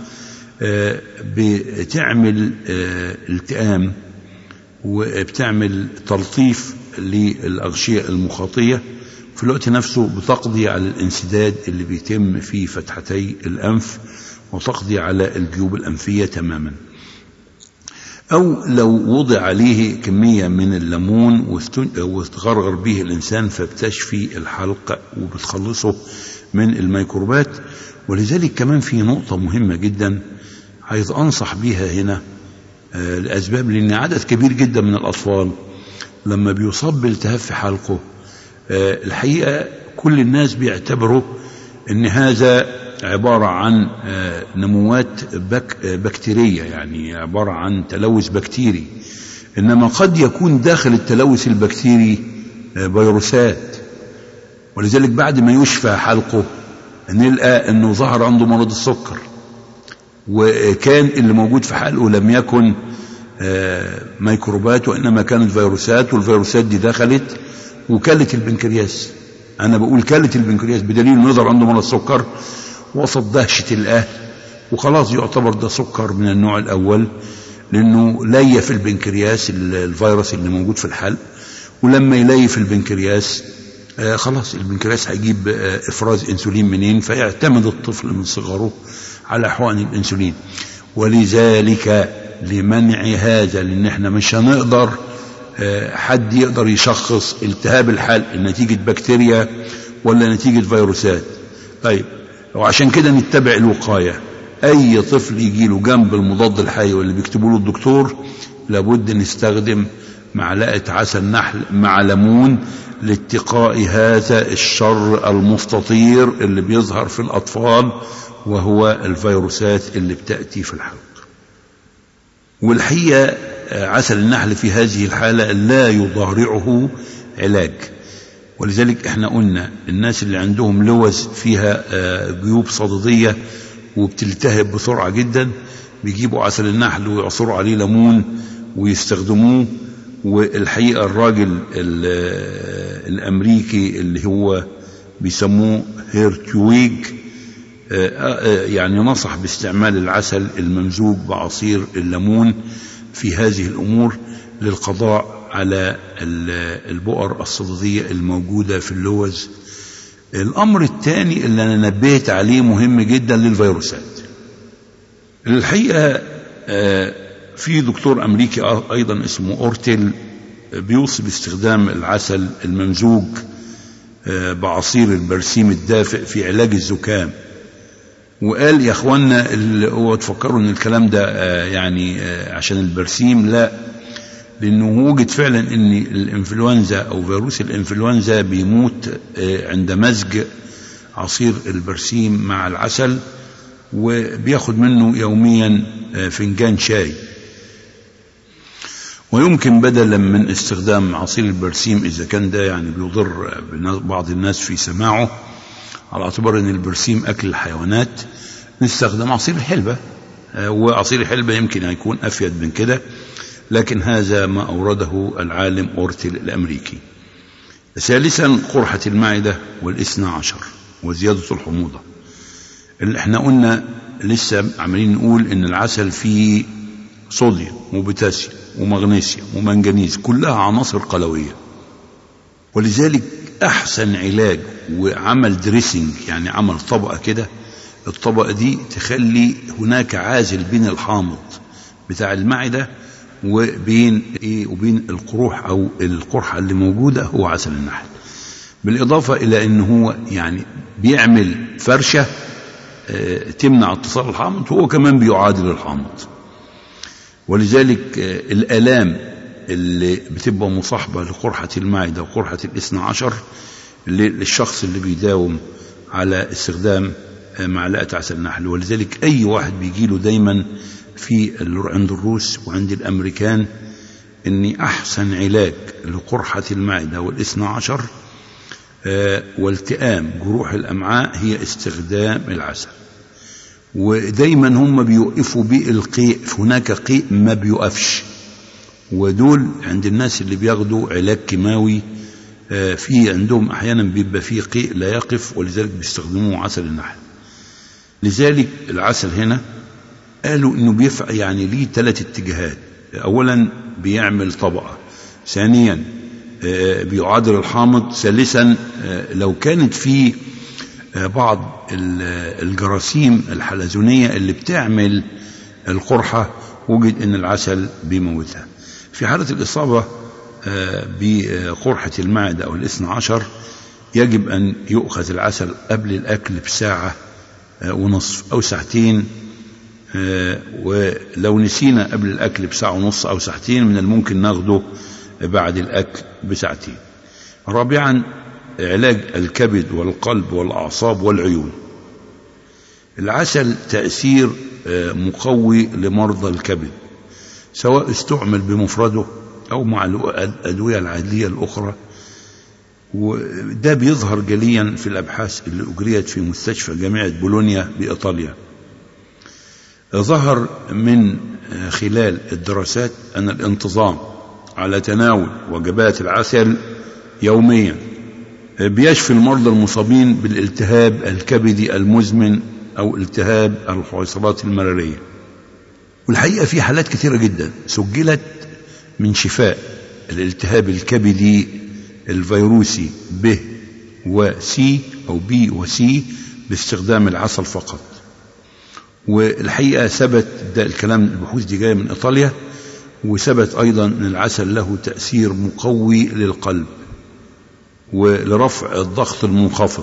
بتعمل التئام وبتعمل تلطيف للأغشية المخاطية في الوقت نفسه بتقضي على الانسداد اللي بيتم في فتحتي الأنف وتقضي على الجيوب الأنفية تماما أو لو وضع عليه كمية من الليمون وتغرغر به الإنسان فبتشفي الحلق وبتخلصه من الميكروبات ولذلك كمان في نقطة مهمة جدا عايز أنصح بيها هنا لأسباب لأن عدد كبير جدا من الأطفال لما بيصاب بالتهاب في حلقه الحقيقة كل الناس بيعتبروا ان هذا عبارة عن نموات بك بكتيرية يعني عبارة عن تلوث بكتيري انما قد يكون داخل التلوث البكتيري فيروسات ولذلك بعد ما يشفى حلقه نلقى انه ظهر عنده مرض السكر وكان اللي موجود في حلقه لم يكن آه، ميكروبات وإنما كانت فيروسات والفيروسات دي دخلت وكلت البنكرياس أنا بقول كلت البنكرياس بدليل إنه يظهر عنده مرض سكر وسط دهشة الأهل وخلاص يعتبر ده سكر من النوع الأول لأنه لي في البنكرياس ال- الفيروس اللي موجود في الحلق ولما يلي في البنكرياس آه خلاص البنكرياس هيجيب آه افراز انسولين منين فيعتمد الطفل من صغره على حقن الانسولين ولذلك لمنع هذا لان احنا مش هنقدر آه حد يقدر يشخص التهاب الحلق نتيجة بكتيريا ولا نتيجة فيروسات طيب وعشان كده نتبع الوقاية اي طفل يجي له جنب المضاد الحيوي اللي بيكتبوا له الدكتور لابد نستخدم معلقة عسل نحل مع ليمون لاتقاء هذا الشر المستطير اللي بيظهر في الأطفال وهو الفيروسات اللي بتأتي في الحلق والحقيقة آه، عسل النحل في هذه الحالة لا يضارعه علاج ولذلك احنا قلنا الناس اللي عندهم لوز فيها آه، جيوب صددية وبتلتهب بسرعة جدا بيجيبوا عسل النحل ويعصروا عليه ليمون ويستخدموه والحقيقة الراجل ال- الأمريكي اللي هو بيسموه هيرتويج آه، آه، يعني نصح باستعمال العسل الممزوج بعصير الليمون في هذه الأمور للقضاء على ال- البؤر الصددية الموجودة في اللوز الأمر الثاني اللي أنا نبهت عليه مهم جدا للفيروسات الحقيقة آه، في دكتور أمريكي آ- أيضا اسمه أورتل آه، بيوصي باستخدام العسل الممزوج آه، بعصير البرسيم الدافئ في علاج الزكام وقال يا اخوانا اللي هو تفكروا ان الكلام ده آه، يعني آه، عشان البرسيم لا لانه وجد فعلا ان الانفلونزا او فيروس الانفلونزا بيموت آه، عند مزج عصير البرسيم مع العسل وبياخد منه يوميا آه، فنجان شاي ويمكن بدلا من استخدام عصير البرسيم اذا كان ده يعني بيضر بنا- بعض الناس في سماعه على اعتبار ان البرسيم اكل الحيوانات نستخدم عصير الحلبة آه، وعصير الحلبة يمكن أن يكون افيد من كده لكن هذا ما اورده العالم اورتل الامريكي ثالثا قرحة المعدة والاثنى عشر وزيادة الحموضة اللي احنا قلنا لسه عمالين نقول ان العسل فيه صوديوم وبوتاسيوم ومغنيسيوم ومنجنيز كلها عناصر قلويه ولذلك احسن علاج وعمل دريسنج يعني عمل طبقه كده الطبقه دي تخلي هناك عازل بين الحامض بتاع المعده وبين ايه وبين القروح او القرحه اللي موجوده هو عسل النحل بالاضافه الى ان هو يعني بيعمل فرشه آه، تمنع اتصال الحامض هو كمان بيعادل الحامض ولذلك آه، الآلام اللي بتبقى مصاحبة لقرحة المعدة وقرحة الاثنى عشر للشخص اللي بيداوم على استخدام آه، معلقة عسل نحل ولذلك أي واحد بيجيله دايما في ال- عند الروس وعند الأمريكان أن أحسن علاج لقرحة المعدة والاثنى عشر آه، والتئام جروح الأمعاء هي استخدام العسل ودايما هم بيوقفوا بالقيء هناك قيء ما بيوقفش ودول عند الناس اللي بياخدوا علاج كيماوي آه، في عندهم احيانا بيبقى فيه قيء لا يقف ولذلك بيستخدموه عسل النحل لذلك العسل هنا قالوا انه بيفعل يعني ليه ثلاث اتجاهات اولا بيعمل طبقه ثانيا آه، بيعادل الحامض ثالثا آه، لو كانت في آه، بعض ال- الجراثيم الحلزونيه اللي بتعمل القرحه وجد ان العسل بيموتها في حاله الاصابه آه، بقرحه المعده او الاثنى عشر يجب ان يؤخذ العسل قبل الاكل بساعه آه، ونصف او ساعتين آه، ولو نسينا قبل الأكل بساعة ونص أو ساعتين من الممكن ناخده بعد الأكل بساعتين رابعا علاج الكبد والقلب والأعصاب والعيون العسل تأثير آه، مقوي لمرضى الكبد سواء استعمل بمفرده أو مع الأدوية العادية الأخرى وده بيظهر جليا في الأبحاث اللي أجريت في مستشفى جامعة بولونيا بإيطاليا ظهر من خلال الدراسات أن الانتظام على تناول وجبات العسل يوميا بيشفي المرضى المصابين بالالتهاب الكبدي المزمن أو التهاب الحويصلات المرارية والحقيقة في حالات كثيرة جدا سجلت من شفاء الالتهاب الكبدي الفيروسي ب وسي أو بي وسي باستخدام العسل فقط والحقيقة ثبت ده الكلام البحوث دي جاية من إيطاليا وثبت أيضا أن العسل له تأثير مقوي للقلب ولرفع الضغط المنخفض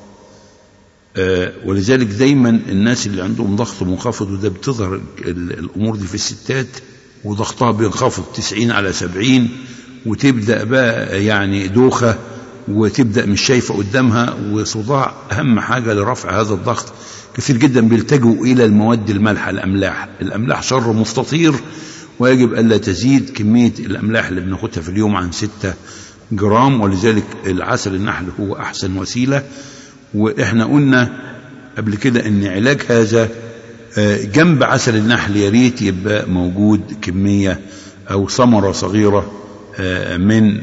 آه ولذلك دايما الناس اللي عندهم ضغط منخفض وده بتظهر الأمور دي في الستات وضغطها بينخفض 90 على 70 وتبدأ بقى يعني دوخة وتبدأ مش شايفة قدامها وصداع أهم حاجة لرفع هذا الضغط كثير جدا بيلتجوا إلى المواد المالحة الأملاح الأملاح شر مستطير ويجب ألا تزيد كمية الأملاح اللي بناخدها في اليوم عن 6 جرام ولذلك العسل النحل هو أحسن وسيلة وإحنا قلنا قبل كده أن علاج هذا جنب عسل النحل يا ريت يبقى موجود كمية أو ثمرة صغيرة من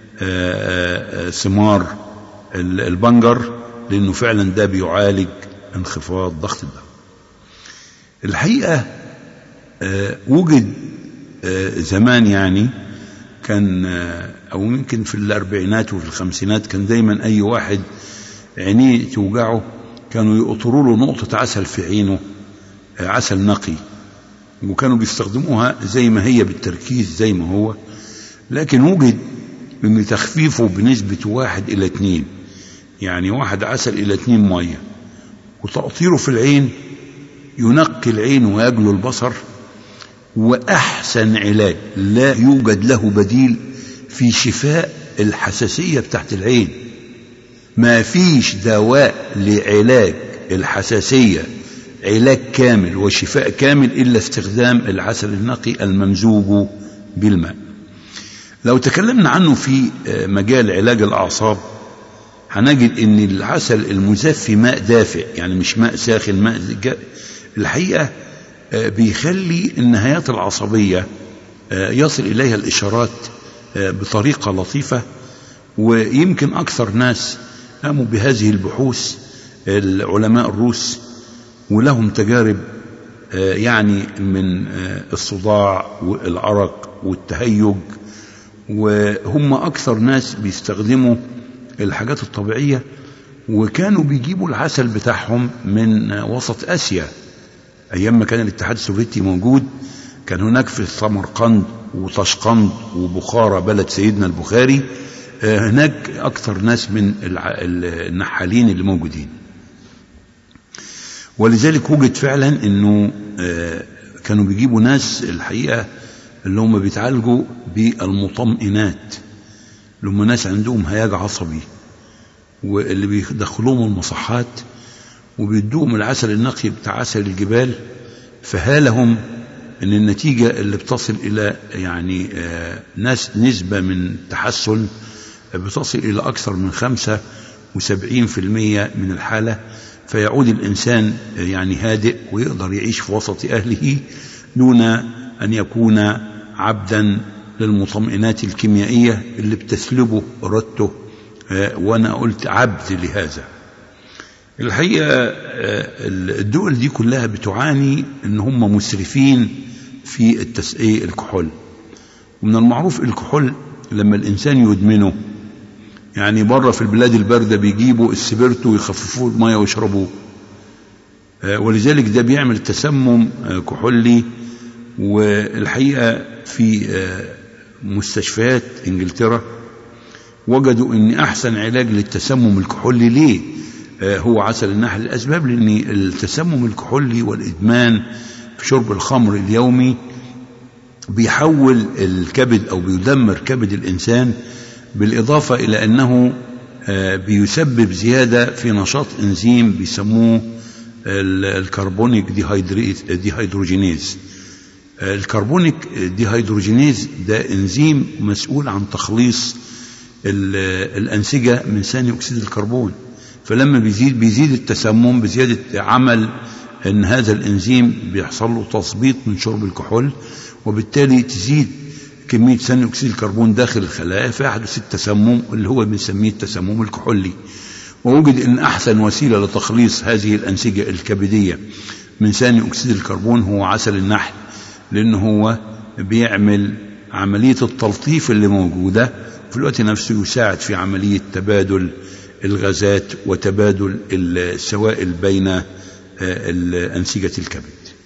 ثمار البنجر لأنه فعلا ده بيعالج انخفاض ضغط الدم الحقيقة وجد زمان يعني كان أو يمكن في الأربعينات وفي الخمسينات كان دايما أي واحد عينيه توجعه كانوا يقطروا له نقطة عسل في عينه عسل نقي وكانوا بيستخدموها زي ما هي بالتركيز زي ما هو لكن وجد ان تخفيفه بنسبة واحد الى اتنين يعني واحد عسل الى اتنين مية وتقطيره في العين ينقي العين ويجلو البصر واحسن علاج لا يوجد له بديل في شفاء الحساسية بتاعت العين ما فيش دواء لعلاج الحساسية علاج كامل وشفاء كامل إلا استخدام العسل النقي الممزوج بالماء لو تكلمنا عنه في مجال علاج الأعصاب هنجد ان العسل المزفي ماء دافئ يعني مش ماء ساخن ماء الحقيقة بيخلي النهايات العصبية يصل إليها الإشارات بطريقة لطيفة ويمكن أكثر ناس قاموا بهذه البحوث العلماء الروس ولهم تجارب يعني من الصداع والعرق والتهيج وهم أكثر ناس بيستخدموا الحاجات الطبيعية وكانوا بيجيبوا العسل بتاعهم من وسط آسيا أيام ما كان الاتحاد السوفيتي موجود كان هناك في سمرقند وطشقند وبخارى بلد سيدنا البخاري هناك أكثر ناس من النحالين اللي موجودين ولذلك وجد فعلا أنه كانوا بيجيبوا ناس الحقيقة اللي هم بيتعالجوا بالمطمئنات اللي هم ناس عندهم هياج عصبي واللي بيدخلوهم المصحات وبيدوهم العسل النقي بتاع عسل الجبال فهالهم ان النتيجة اللي بتصل الى يعني ناس نسبة من تحسن بتصل الى اكثر من خمسة وسبعين في المية من الحالة فيعود الانسان يعني هادئ ويقدر يعيش في وسط اهله دون ان يكون عبدا للمطمئنات الكيميائية اللي بتسلبه إرادته وأنا قلت عبد لهذا الحقيقة الدول دي كلها بتعاني ان هم مسرفين في التسقية الكحول ومن المعروف الكحول لما الإنسان يدمنه يعني بره في البلاد الباردة بيجيبوا السبرتو ويخففوه المية ويشربوه ولذلك ده بيعمل تسمم كحولي والحقيقة في مستشفيات انجلترا وجدوا ان احسن علاج للتسمم الكحولي ليه هو عسل النحل الاسباب لان التسمم الكحولي والادمان في شرب الخمر اليومي بيحول الكبد او بيدمر كبد الانسان بالاضافه الى انه بيسبب زياده في نشاط انزيم بيسموه الكربونيك ديهيدروجينيز الكربونيك ديهيدروجينيز ده انزيم مسؤول عن تخليص الأنسجة من ثاني أكسيد الكربون فلما بيزيد بيزيد التسمم بزيادة عمل ان هذا الانزيم بيحصل له تثبيط من شرب الكحول وبالتالي تزيد كمية ثاني أكسيد الكربون داخل الخلايا فيحدث التسمم اللي هو بنسميه التسمم الكحولي ووجد أن أحسن وسيلة لتخليص هذه الأنسجة الكبدية من ثاني أكسيد الكربون هو عسل النحل لأن هو بيعمل عملية التلطيف اللي موجودة في الوقت نفسه يساعد في عملية تبادل الغازات وتبادل السوائل بين أنسجة الكبد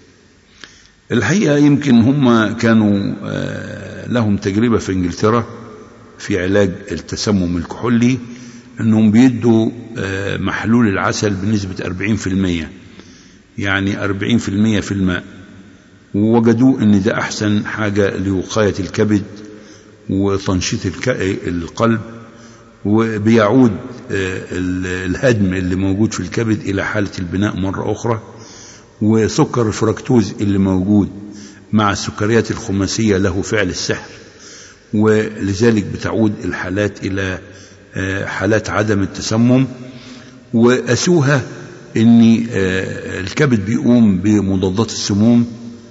الحقيقة يمكن هم كانوا لهم تجربة في انجلترا في علاج التسمم الكحولي انهم بيدوا محلول العسل بنسبة 40% يعني 40% في الماء ووجدوا ان ده احسن حاجة لوقاية الكبد وتنشيط القلب وبيعود الهدم اللي موجود في الكبد الى حالة البناء مرة اخرى وسكر الفركتوز اللي موجود مع السكريات الخماسية له فعل السحر ولذلك بتعود الحالات إلى حالات عدم التسمم وأسوها أن الكبد بيقوم بمضادات السموم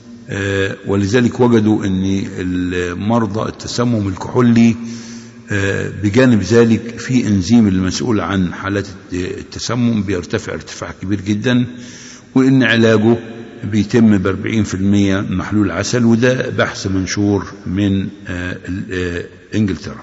ولذلك وجدوا أن مرضى التسمم الكحولي بجانب ذلك في انزيم المسؤول عن حالات التسمم بيرتفع ارتفاع كبير جدا وان علاجه بيتم ب 40% محلول عسل وده بحث منشور من انجلترا.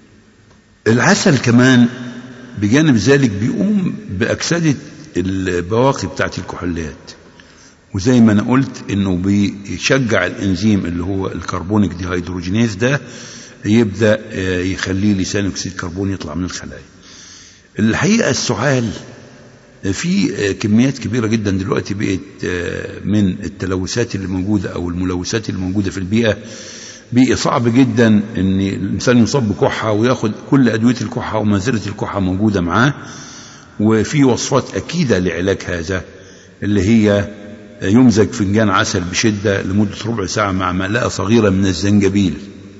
العسل كمان بجانب ذلك بيقوم باكسده البواقي بتاعت الكحوليات وزي ما انا قلت انه بيشجع الانزيم اللي هو الكربونيك ديهيدروجينيز ده يبدا يخليه لسان اكسيد الكربون يطلع من الخلايا. الحقيقه السعال في كميات كبيرة جدا دلوقتي بقت من التلوثات اللي موجودة أو الملوثات اللي موجودة في البيئة بقى صعب جدا ان الانسان يصاب بكحة وياخد كل ادوية الكحة ومنزلة الكحة موجودة معاه وفي وصفات اكيدة لعلاج هذا اللي هي يمزج فنجان عسل بشدة لمدة ربع ساعة مع معلقة صغيرة من الزنجبيل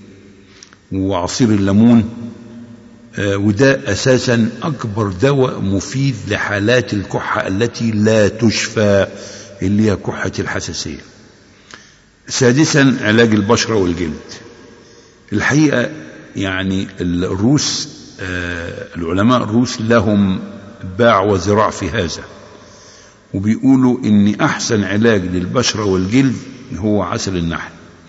وعصير الليمون وده اساسا اكبر دواء مفيد لحالات الكحه التي لا تشفى اللي هي كحه الحساسيه سادسا علاج البشره والجلد الحقيقه يعني الروس العلماء الروس لهم باع وذراع في هذا وبيقولوا ان احسن علاج للبشره والجلد هو عسل النحل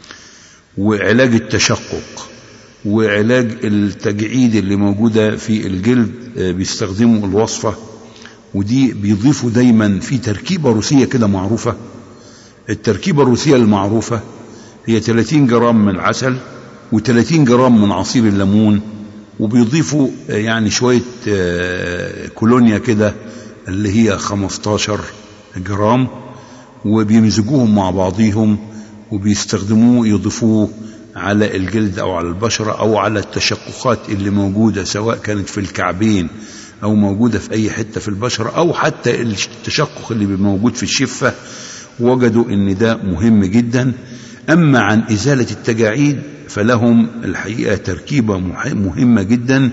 وعلاج التشقق وعلاج التجعيد اللي موجودة في الجلد بيستخدموا الوصفة ودي بيضيفوا دايما في تركيبة روسية كده معروفة التركيبة الروسية المعروفة هي 30 جرام من العسل و30 جرام من عصير الليمون وبيضيفوا يعني شوية كولونيا كده اللي هي 15 جرام وبيمزجوهم مع بعضيهم وبيستخدموه يضيفوه على الجلد او على البشره او على التشققات اللي موجوده سواء كانت في الكعبين او موجوده في اي حته في البشره او حتى التشقق اللي موجود في الشفه وجدوا ان ده مهم جدا اما عن ازاله التجاعيد فلهم الحقيقه تركيبه مهمه جدا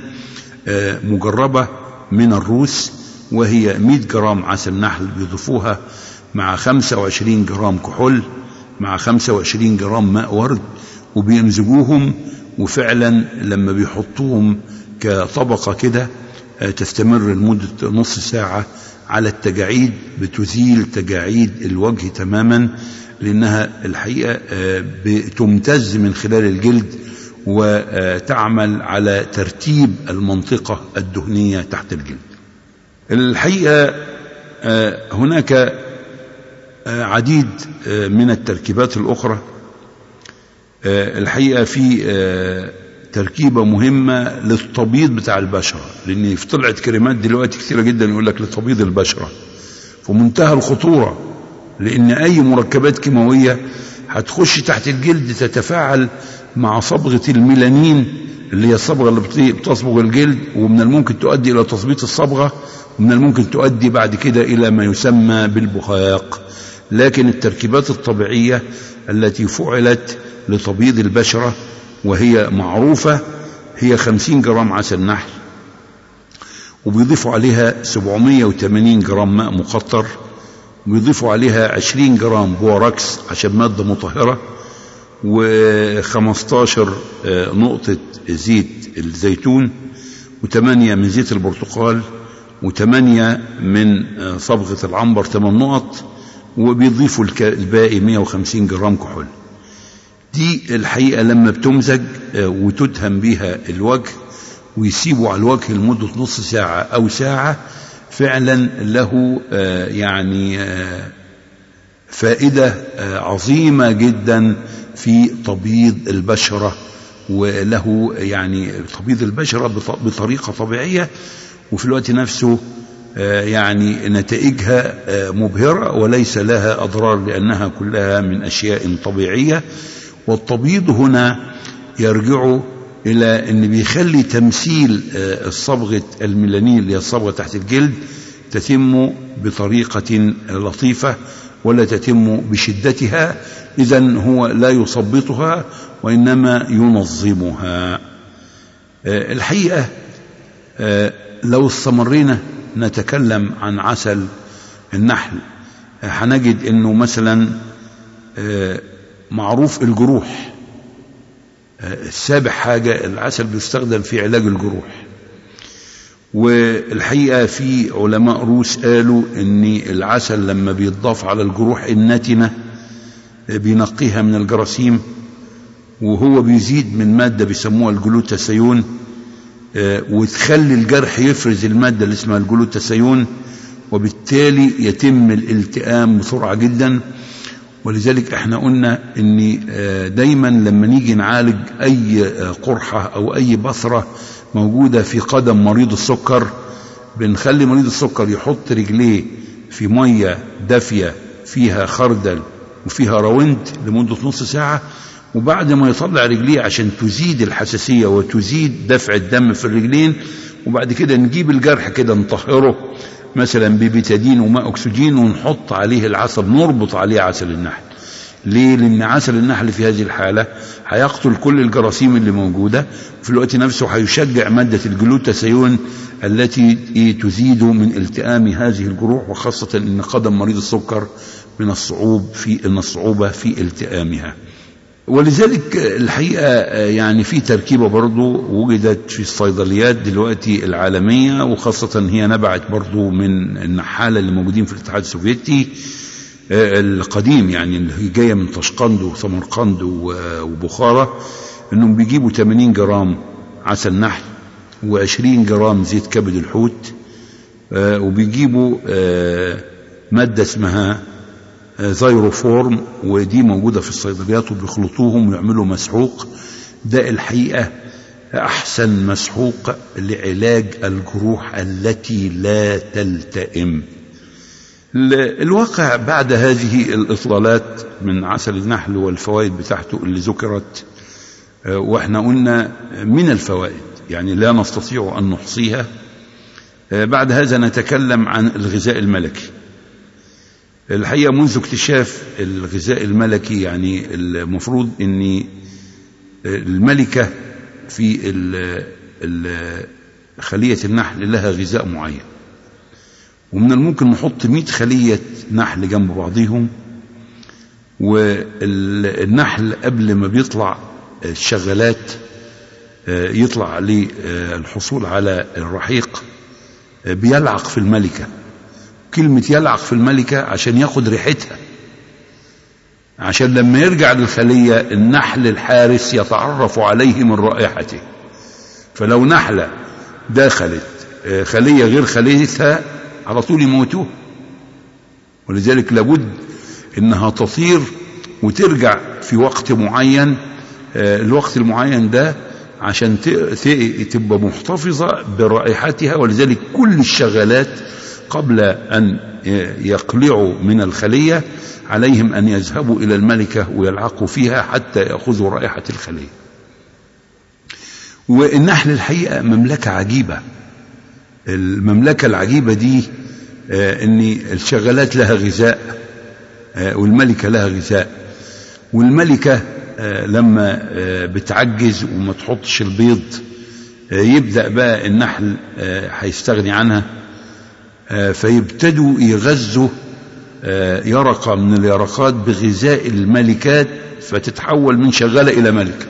مجربه من الروس وهي 100 جرام عسل نحل بيضيفوها مع 25 جرام كحول مع 25 جرام ماء ورد وبيمزجوهم وفعلا لما بيحطوهم كطبقة كده تستمر لمدة نص ساعة على التجاعيد بتزيل تجاعيد الوجه تماما لأنها الحقيقة بتمتز من خلال الجلد وتعمل على ترتيب المنطقة الدهنية تحت الجلد الحقيقة هناك عديد من التركيبات الأخرى الحقيقة في تركيبة مهمة للتبييض بتاع البشرة لأن في طلعت كريمات دلوقتي كثيرة جدا يقول لك لتبييض البشرة في منتهى الخطورة لأن أي مركبات كيماوية هتخش تحت الجلد تتفاعل مع صبغة الميلانين اللي هي الصبغة اللي بتصبغ الجلد ومن الممكن تؤدي إلى تثبيط الصبغة ومن الممكن تؤدي بعد كده إلى ما يسمى بالبخاق لكن التركيبات الطبيعية التي فعلت لتبييض البشرة وهي معروفة هي 50 جرام عسل نحل وبيضيفوا عليها 780 جرام ماء مقطر ويضيفوا عليها 20 جرام بوراكس عشان مادة مطهرة و15 نقطة زيت الزيتون و8 من زيت البرتقال و8 من صبغة العنبر 8 نقط وبيضيفوا الباقي 150 جرام كحول دي الحقيقة لما بتمزج وتدهن بيها الوجه ويسيبوا على الوجه لمدة نص ساعة أو ساعة فعلا له يعني فائدة عظيمة جدا في تبييض البشرة وله يعني تبييض البشرة بطريقة طبيعية وفي الوقت نفسه يعني نتائجها مبهرة وليس لها أضرار لأنها كلها من أشياء طبيعية والتبييض هنا يرجع إلى أن بيخلي تمثيل الصبغة الميلانين اللي هي الصبغة تحت الجلد تتم بطريقة لطيفة ولا تتم بشدتها إذا هو لا يثبطها وإنما ينظمها الحقيقة لو استمرينا نتكلم عن عسل النحل هنجد انه مثلا معروف الجروح السابع حاجة العسل بيستخدم في علاج الجروح والحقيقة في علماء روس قالوا ان العسل لما بيتضاف على الجروح النتنة بينقيها من الجراثيم وهو بيزيد من مادة بيسموها الجلوتاثيون وتخلي الجرح يفرز المادة اللي اسمها الجلوتاثيون وبالتالي يتم الالتئام بسرعة جدا ولذلك احنا قلنا ان دايما لما نيجي نعالج اي قرحة او اي بصرة موجودة في قدم مريض السكر بنخلي مريض السكر يحط رجليه في مية دافية فيها خردل وفيها راوند لمدة نص ساعة وبعد ما يطلع رجليه عشان تزيد الحساسية وتزيد دفع الدم في الرجلين وبعد كده نجيب الجرح كده نطهره مثلا ببيتادين وماء أكسجين ونحط عليه العسل نربط عليه عسل النحل ليه؟ لأن عسل النحل في هذه الحالة هيقتل كل الجراثيم اللي موجودة وفي الوقت نفسه هيشجع مادة الجلوتاثيون التي تزيد من التئام هذه الجروح وخاصة أن قدم مريض السكر من الصعوب في من الصعوبة في التئامها. ولذلك الحقيقة يعني في تركيبة برضو وجدت في الصيدليات دلوقتي العالمية وخاصة هي نبعت برضو من النحالة اللي موجودين في الاتحاد السوفيتي القديم يعني اللي هي جاية من طشقند وسمرقند وبخارى انهم بيجيبوا 80 جرام عسل نحل و20 جرام زيت كبد الحوت وبيجيبوا مادة اسمها زيروفورم ودي موجودة في الصيدليات وبيخلطوهم ويعملوا مسحوق ده الحقيقة أحسن مسحوق لعلاج الجروح التي لا تلتئم الواقع بعد هذه الإطلالات من عسل النحل والفوائد بتاعته اللي ذكرت واحنا قلنا من الفوائد يعني لا نستطيع أن نحصيها بعد هذا نتكلم عن الغذاء الملكي الحقيقة منذ اكتشاف الغذاء الملكي يعني المفروض ان الملكة في خلية النحل لها غذاء معين ومن الممكن نحط 100 خلية نحل جنب بعضهم والنحل قبل ما بيطلع الشغالات يطلع للحصول على الرحيق بيلعق في الملكه كلمة يلعق في الملكة عشان ياخد ريحتها عشان لما يرجع للخلية النحل الحارس يتعرف عليه من رائحته فلو نحلة دخلت خلية غير خليتها على طول يموتوه ولذلك لابد انها تطير وترجع في وقت معين الوقت المعين ده عشان تبقى محتفظة برائحتها ولذلك كل الشغالات قبل أن يقلعوا من الخلية عليهم أن يذهبوا إلى الملكة ويلعقوا فيها حتى يأخذوا رائحة الخلية والنحل الحقيقة مملكة عجيبة المملكة العجيبة دي أن الشغالات لها غذاء والملكة لها غذاء والملكة لما بتعجز وما تحطش البيض يبدأ بقى النحل هيستغني عنها فيبتدوا يغذوا آه، يرقة من اليرقات بغذاء الملكات فتتحول من شغالة إلى ملكة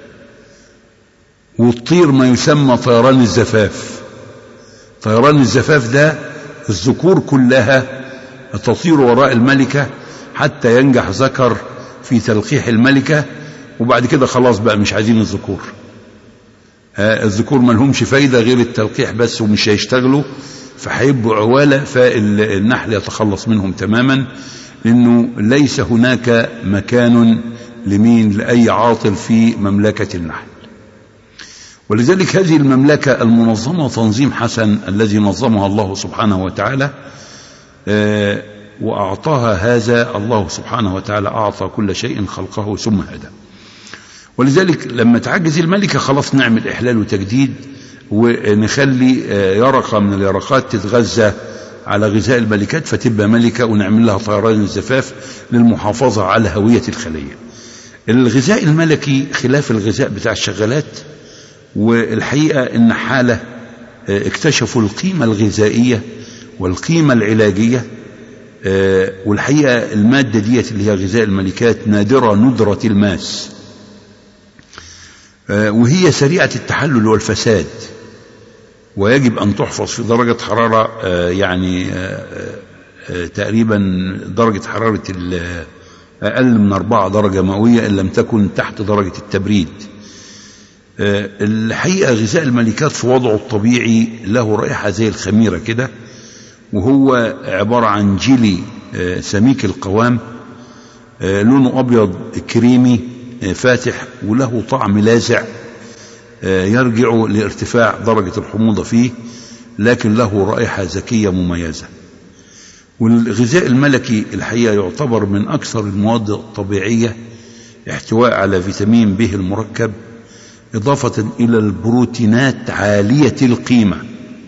وتطير ما يسمى طيران الزفاف طيران الزفاف ده الذكور كلها تطير وراء الملكة حتى ينجح ذكر في تلقيح الملكة وبعد كده خلاص بقى مش عايزين الذكور آه، الذكور ما لهمش فايدة غير التلقيح بس ومش هيشتغلوا فهيبقوا عوالة فالنحل يتخلص منهم تماما لأنه ليس هناك مكان لمين لأي عاطل في مملكة النحل ولذلك هذه المملكة المنظمة تنظيم حسن الذي نظمها الله سبحانه وتعالى آه، وأعطاها هذا الله سبحانه وتعالى أعطى كل شيء خلقه ثم هدى ولذلك لما تعجز الملكة خلاص نعمل إحلال وتجديد ونخلي آه، يرقة من اليرقات تتغذى على غذاء الملكات فتبقى ملكة ونعمل لها طيران الزفاف للمحافظة على هوية الخلية الغذاء الملكي خلاف الغذاء بتاع الشغالات والحقيقة إن حالة آه، اكتشفوا القيمة الغذائية والقيمة العلاجية آه، والحقيقة المادة ديت اللي هي غذاء الملكات نادرة ندرة الماس آه، وهي سريعة التحلل والفساد ويجب أن تحفظ في درجة حرارة آه، يعني آه، آه، تقريبا درجة حرارة ال- أقل من أربعة درجة مئوية إن لم تكن تحت درجة التبريد آه، الحقيقة غذاء الملكات في وضعه الطبيعي له رائحة زي الخميرة كده وهو عبارة عن جيلي آه، سميك القوام آه، لونه أبيض كريمي آه، فاتح وله طعم لاذع آه، يرجع لارتفاع درجة الحموضة فيه لكن له رائحة زكية مميزة والغذاء الملكي الحقيقة يعتبر من أكثر المواد الطبيعية احتواء على فيتامين ب المركب إضافة إلى البروتينات عالية القيمة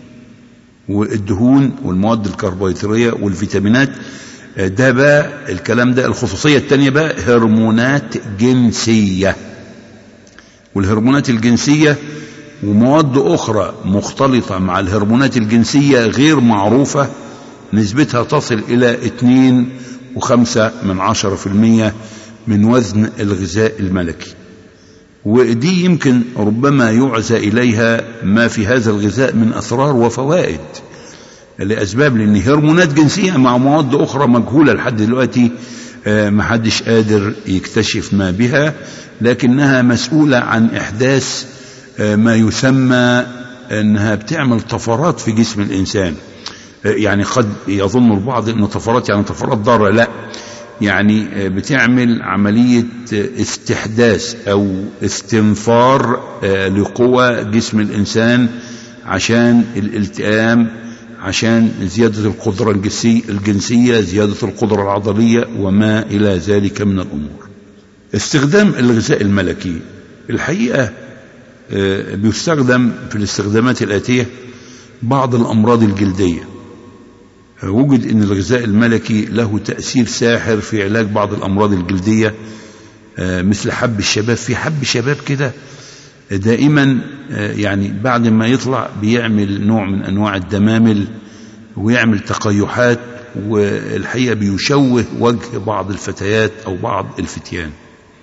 والدهون والمواد الكربوهيدراتية والفيتامينات آه، ده بقى الكلام ده الخصوصية التانية بقى هرمونات جنسية والهرمونات الجنسية ومواد أخرى مختلطة مع الهرمونات الجنسية غير معروفة نسبتها تصل إلى 2 وخمسة من عشرة في المية من وزن الغذاء الملكي ودي يمكن ربما يعزى إليها ما في هذا الغذاء من أسرار وفوائد لأسباب لأن هرمونات جنسية مع مواد أخرى مجهولة لحد دلوقتي آه، محدش قادر يكتشف ما بها لكنها مسؤولة عن إحداث آه، ما يسمى أنها بتعمل طفرات في جسم الإنسان آه، يعني قد يظن البعض أن طفرات يعني طفرات ضارة لا يعني آه، بتعمل عملية آه، استحداث أو استنفار آه، لقوى جسم الإنسان عشان الالتئام عشان زيادة القدرة الجنسية, الجنسية زيادة القدرة العضلية وما إلى ذلك من الأمور استخدام الغذاء الملكي الحقيقة آه، بيستخدم في الاستخدامات الآتية بعض الأمراض الجلدية آه، وجد أن الغذاء الملكي له تأثير ساحر في علاج بعض الأمراض الجلدية آه، مثل حب الشباب في حب شباب كده دائما آه، يعني بعد ما يطلع بيعمل نوع من انواع الدمامل ويعمل تقيحات والحقيقه بيشوه وجه بعض الفتيات او بعض الفتيان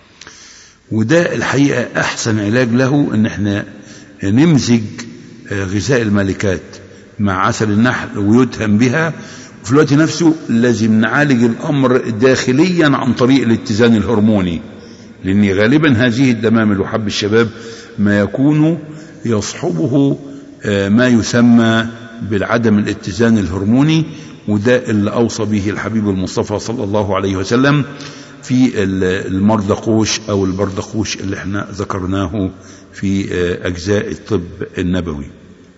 وده الحقيقه احسن علاج له ان احنا نمزج آه، غذاء الملكات مع عسل النحل ويدهم بها وفي الوقت نفسه لازم نعالج الامر داخليا عن طريق الاتزان الهرموني لأن غالبا هذه الدمامل وحب الشباب ما يكون يصحبه آه، ما يسمى بالعدم الاتزان الهرموني وده اللي أوصى به الحبيب المصطفى صلى الله عليه وسلم في ال- المردقوش أو البردقوش اللي احنا ذكرناه في آه، أجزاء الطب النبوي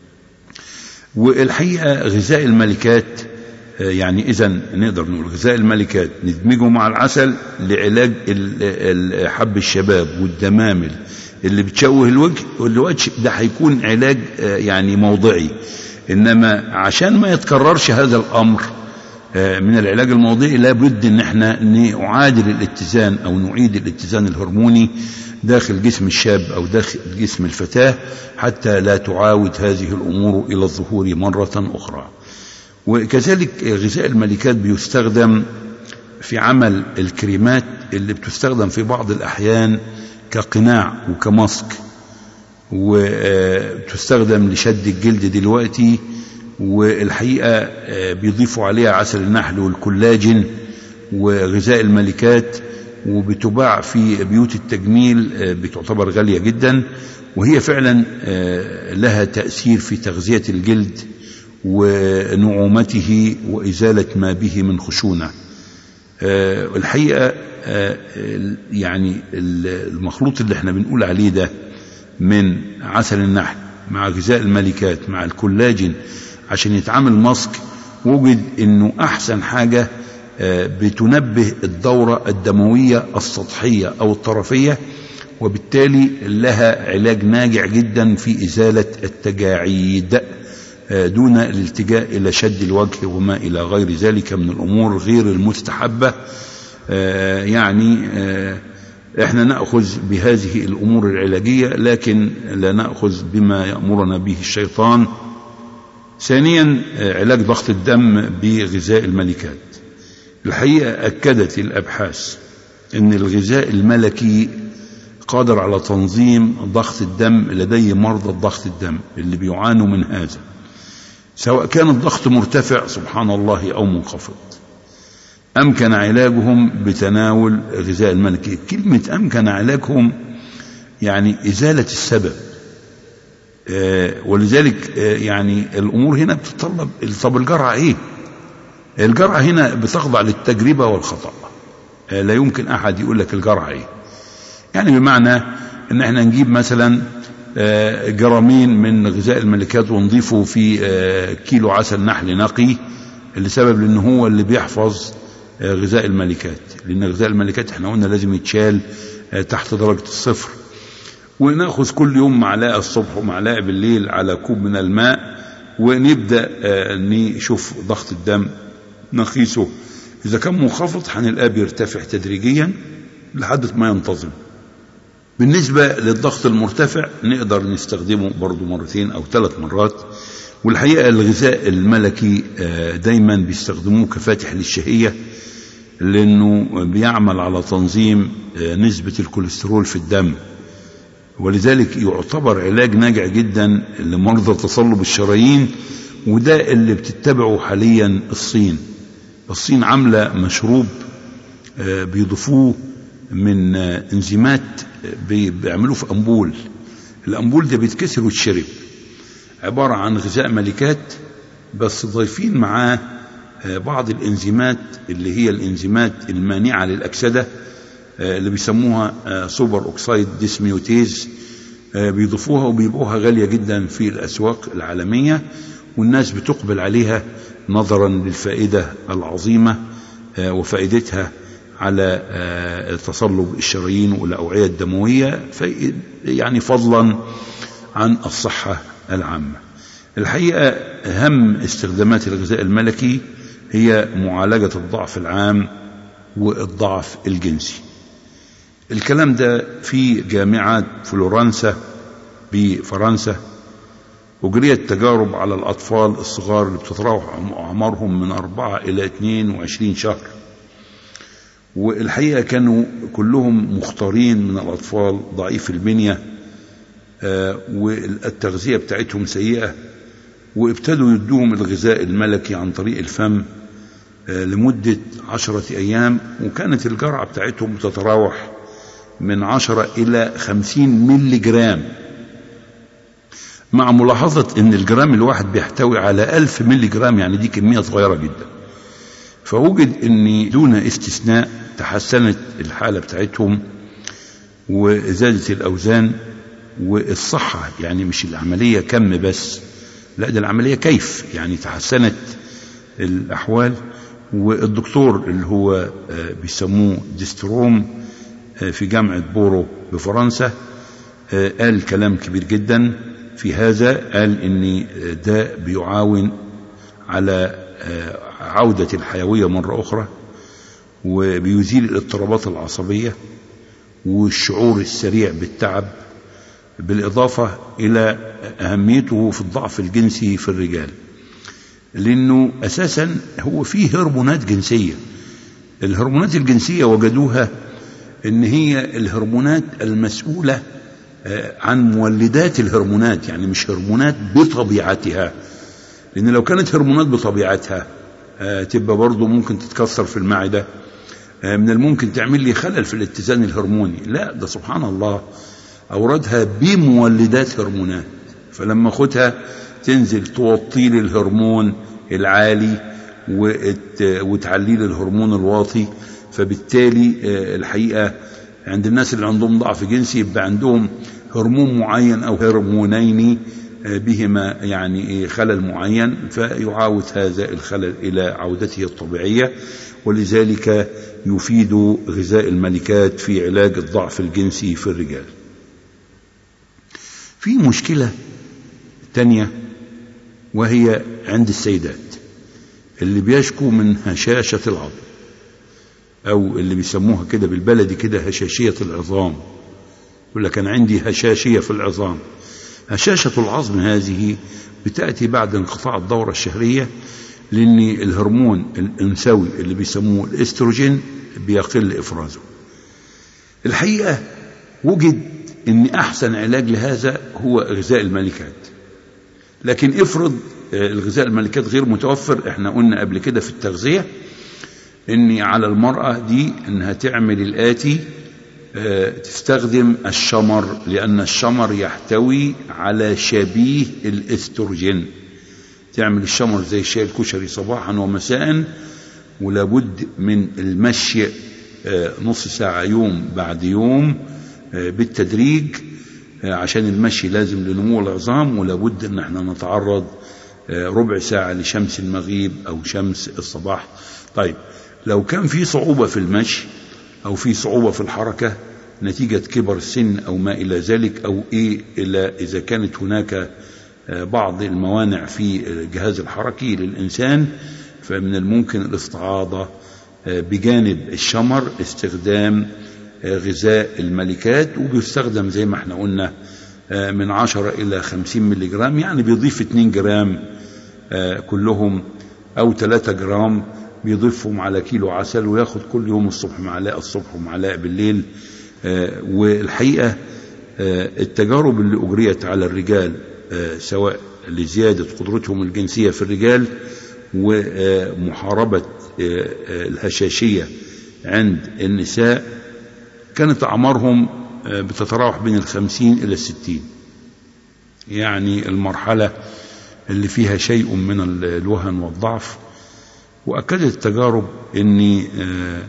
والحقيقة غذاء الملكات آه، يعني إذا نقدر نقول غذاء الملكات ندمجه مع العسل لعلاج ال- ال- حب الشباب والدمامل اللي بتشوه الوجه والوجه ده هيكون علاج آه، يعني موضعي إنما عشان ما يتكررش هذا الأمر آه، من العلاج الموضعي لابد ان احنا نعادل الاتزان او نعيد الاتزان الهرموني داخل جسم الشاب او داخل جسم الفتاة حتى لا تعاود هذه الامور الى الظهور مرة اخرى وكذلك غذاء الملكات بيستخدم في عمل الكريمات اللي بتستخدم في بعض الأحيان كقناع وكماسك وتستخدم لشد الجلد دلوقتي والحقيقة بيضيفوا عليها عسل النحل والكولاجين وغذاء الملكات وبتباع في بيوت التجميل بتعتبر غالية جدا وهي فعلا لها تأثير في تغذية الجلد ونعومته وإزالة ما به من خشونة الحقيقة يعني المخلوط اللي احنا بنقول عليه ده من عسل النحل مع غذاء الملكات مع الكولاجين عشان يتعامل ماسك وجد انه احسن حاجة بتنبه الدورة الدموية السطحية او الطرفية وبالتالي لها علاج ناجع جدا في ازالة التجاعيد دون الالتجاء الى شد الوجه وما الى غير ذلك من الامور غير المستحبة يعني احنا ناخذ بهذه الامور العلاجيه لكن لا ناخذ بما يامرنا به الشيطان ثانيا علاج ضغط الدم بغذاء الملكات الحقيقه اكدت الابحاث ان الغذاء الملكي قادر على تنظيم ضغط الدم لدي مرضى ضغط الدم اللي بيعانوا من هذا سواء كان الضغط مرتفع سبحان الله او منخفض أمكن علاجهم بتناول غذاء الملكي كلمة أمكن علاجهم يعني إزالة السبب آه ولذلك آه يعني الأمور هنا بتتطلب طب الجرعة إيه الجرعة هنا بتخضع للتجربة والخطأ آه لا يمكن أحد يقول لك الجرعة إيه يعني بمعنى إن إحنا نجيب مثلا جرامين من غذاء الملكات ونضيفه في كيلو عسل نحل نقي لسبب لأن هو اللي بيحفظ غذاء الملكات لأن غذاء الملكات احنا قلنا لازم يتشال تحت درجة الصفر وناخذ كل يوم معلقة الصبح ومعلقة بالليل على كوب من الماء ونبدأ نشوف ضغط الدم نقيسه إذا كان منخفض هنلاقيه بيرتفع تدريجيا لحد ما ينتظم بالنسبة للضغط المرتفع نقدر نستخدمه برضو مرتين أو ثلاث مرات والحقيقة الغذاء الملكي دايما بيستخدموه كفاتح للشهية لأنه بيعمل على تنظيم نسبة الكوليسترول في الدم ولذلك يعتبر علاج ناجع جدا لمرضى تصلب الشرايين وده اللي بتتبعه حاليا الصين الصين عاملة مشروب بيضيفوه من انزيمات بيعملوه في أنبول الأنبول ده بيتكسر ويتشرب عبارة عن غذاء ملكات بس ضايفين معاه بعض الانزيمات اللي هي الانزيمات المانعة للأكسدة اللي بيسموها سوبر أوكسايد ديسميوتيز بيضيفوها وبيبيعوها غالية جدا في الأسواق العالمية والناس بتقبل عليها نظرا للفائدة العظيمة وفائدتها على تصلب الشرايين والأوعية الدموية يعني فضلا عن الصحة العامة الحقيقة أهم استخدامات الغذاء الملكي هي معالجة الضعف العام والضعف الجنسي الكلام ده في جامعة فلورنسا بفرنسا أجريت تجارب على الأطفال الصغار اللي بتتراوح أعمارهم من أربعة إلى 22 شهر والحقيقة كانوا كلهم مختارين من الأطفال ضعيف البنية آه والتغذية بتاعتهم سيئة وابتدوا يدوهم الغذاء الملكي عن طريق الفم آه لمدة عشرة أيام وكانت الجرعة بتاعتهم تتراوح من عشرة إلى خمسين ملي جرام مع ملاحظة أن الجرام الواحد بيحتوي على ألف ملي جرام يعني دي كمية صغيرة جدا فوجد أن دون استثناء تحسنت الحالة بتاعتهم وزادت الأوزان والصحة يعني مش العملية كم بس لا ده العملية كيف يعني تحسنت الأحوال والدكتور اللي هو بيسموه ديستروم في جامعة بورو بفرنسا قال كلام كبير جدا في هذا قال ان ده بيعاون على عودة الحيوية مرة أخرى وبيزيل الاضطرابات العصبية والشعور السريع بالتعب بالإضافة إلى أهميته في الضعف الجنسي في الرجال لأنه أساسا هو فيه هرمونات جنسية الهرمونات الجنسية وجدوها إن هي الهرمونات المسؤولة آه، عن مولدات الهرمونات يعني مش هرمونات بطبيعتها لأن لو كانت هرمونات بطبيعتها آه، تبقى برضه ممكن تتكسر في المعدة آه، من الممكن تعمل لي خلل في الاتزان الهرموني لا ده سبحان الله أوردها بمولدات هرمونات فلما أخدها تنزل توطي لي الهرمون العالي وت- وتعلي لي الهرمون الواطي فبالتالي آه، الحقيقة عند الناس اللي عندهم ضعف جنسي يبقى عندهم هرمون معين أو هرمونين آه، بهما يعني إيه خلل معين فيعاود هذا الخلل إلى عودته الطبيعية ولذلك يفيد غذاء الملكات في علاج الضعف الجنسي في الرجال في مشكلة تانية وهي عند السيدات اللي بيشكوا من هشاشة العظم أو اللي بيسموها كده بالبلدي كده هشاشية العظام يقول لك أنا عندي هشاشية في العظام هشاشة العظم هذه بتأتي بعد انقطاع الدورة الشهرية لأن الهرمون الأنثوي اللي بيسموه الاستروجين بيقل إفرازه الحقيقة وجد أن أحسن علاج لهذا هو غذاء الملكات لكن افرض آه، الغذاء الملكات غير متوفر احنا قلنا قبل كده في التغذية ان على المرأة دي انها تعمل الآتي آه، تستخدم الشمر لأن الشمر يحتوي على شبيه الاستروجين تعمل الشمر زي شاي الكشري صباحا ومساء ولابد من المشي آه، نص ساعة يوم بعد يوم آه، بالتدريج آه، عشان المشي لازم لنمو العظام ولابد ان احنا نتعرض آه، ربع ساعة لشمس المغيب او شمس الصباح طيب لو كان في صعوبة في المشي او في صعوبة في الحركة نتيجة كبر السن او ما الى ذلك او ايه الى اذا كانت هناك آه، بعض الموانع في الجهاز الحركي للإنسان فمن الممكن الاستعاضة آه، بجانب الشمر استخدام آه، غذاء الملكات وبيستخدم زي ما احنا قلنا آه، من 10 إلى 50 ملي جرام يعني بيضيف 2 جرام آه، كلهم أو 3 جرام بيضيفهم على كيلو عسل وياخد كل يوم الصبح معلقة الصبح ومعلقة بالليل آه، والحقيقة آه، التجارب اللي أجريت على الرجال آه، سواء لزيادة قدرتهم الجنسية في الرجال ومحاربة آه، آه، الهشاشية عند النساء كانت أعمارهم آه، بتتراوح بين الخمسين إلى الستين يعني المرحلة اللي فيها شيء من ال- الوهن والضعف وأكدت التجارب أن آه،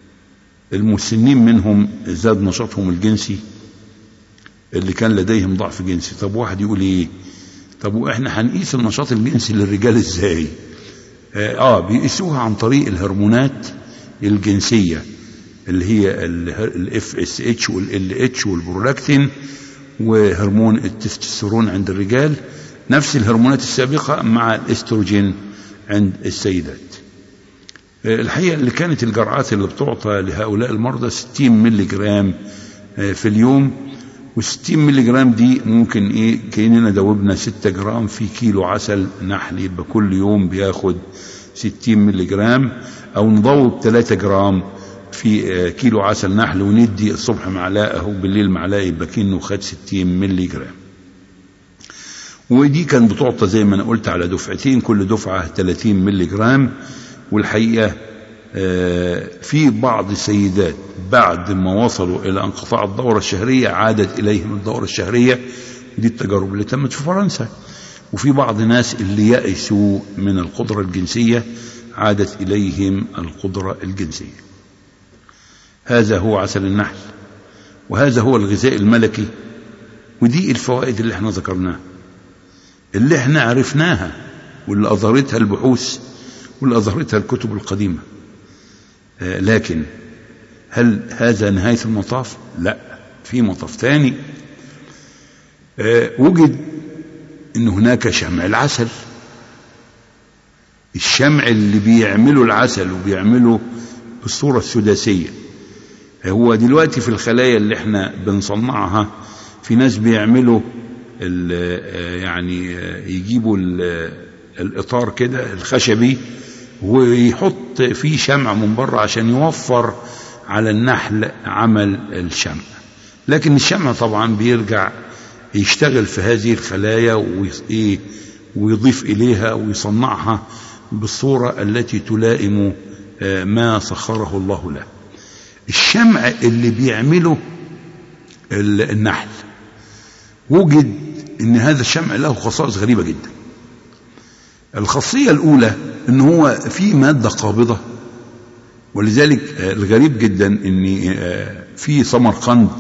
المسنين منهم زاد نشاطهم الجنسي اللي كان لديهم ضعف جنسي طب واحد يقول ايه طب واحنا هنقيس النشاط الجنسي للرجال ازاي اه, آه بيقيسوها عن طريق الهرمونات الجنسيه اللي هي الاف اس اتش والال اتش والبرولاكتين وهرمون التستوستيرون عند الرجال نفس الهرمونات السابقه مع الاستروجين عند السيدات آه، الحقيقه اللي كانت الجرعات اللي بتعطى لهؤلاء المرضى 60 ملي جرام آه، في اليوم و60 ملي جرام دي ممكن ايه كاننا دوبنا 6 جرام في كيلو عسل نحل يبقى كل يوم بياخد 60 ملي جرام او نضوب 3 جرام في آه، كيلو عسل نحل وندي الصبح معلقه وبالليل معلقه يبقى كانه خد 60 ملي جرام ودي كان بتعطى زي ما انا قلت على دفعتين كل دفعه 30 ملي جرام والحقيقه آه، في بعض السيدات بعد ما وصلوا الى انقطاع الدوره الشهريه عادت اليهم الدوره الشهريه دي التجارب اللي تمت في فرنسا وفي بعض الناس اللي يأسوا من القدره الجنسيه عادت اليهم القدره الجنسيه هذا هو عسل النحل وهذا هو الغذاء الملكي ودي الفوائد اللي احنا ذكرناها اللي احنا عرفناها واللي أظهرتها البحوث واللي أظهرتها الكتب القديمة آه، لكن هل هذا نهاية المطاف؟ لا في مطاف ثاني آه، وجد ان هناك شمع العسل الشمع اللي بيعمله العسل وبيعمله بالصورة السداسية هو دلوقتي في الخلايا اللي احنا بنصنعها في ناس بيعملوا ال- آه، يعني آه، يجيبوا ال- الإطار كده الخشبي ويحط فيه شمع من بره عشان يوفر على النحل عمل الشمع لكن الشمع طبعا بيرجع يشتغل في هذه الخلايا ويضيف إليها ويصنعها بالصورة التي تلائم ما سخره الله له الشمع اللي بيعمله النحل وجد ان هذا الشمع له خصائص غريبة جدا الخاصية الاولى ان هو في مادة قابضة ولذلك الغريب جدا ان في سمرقند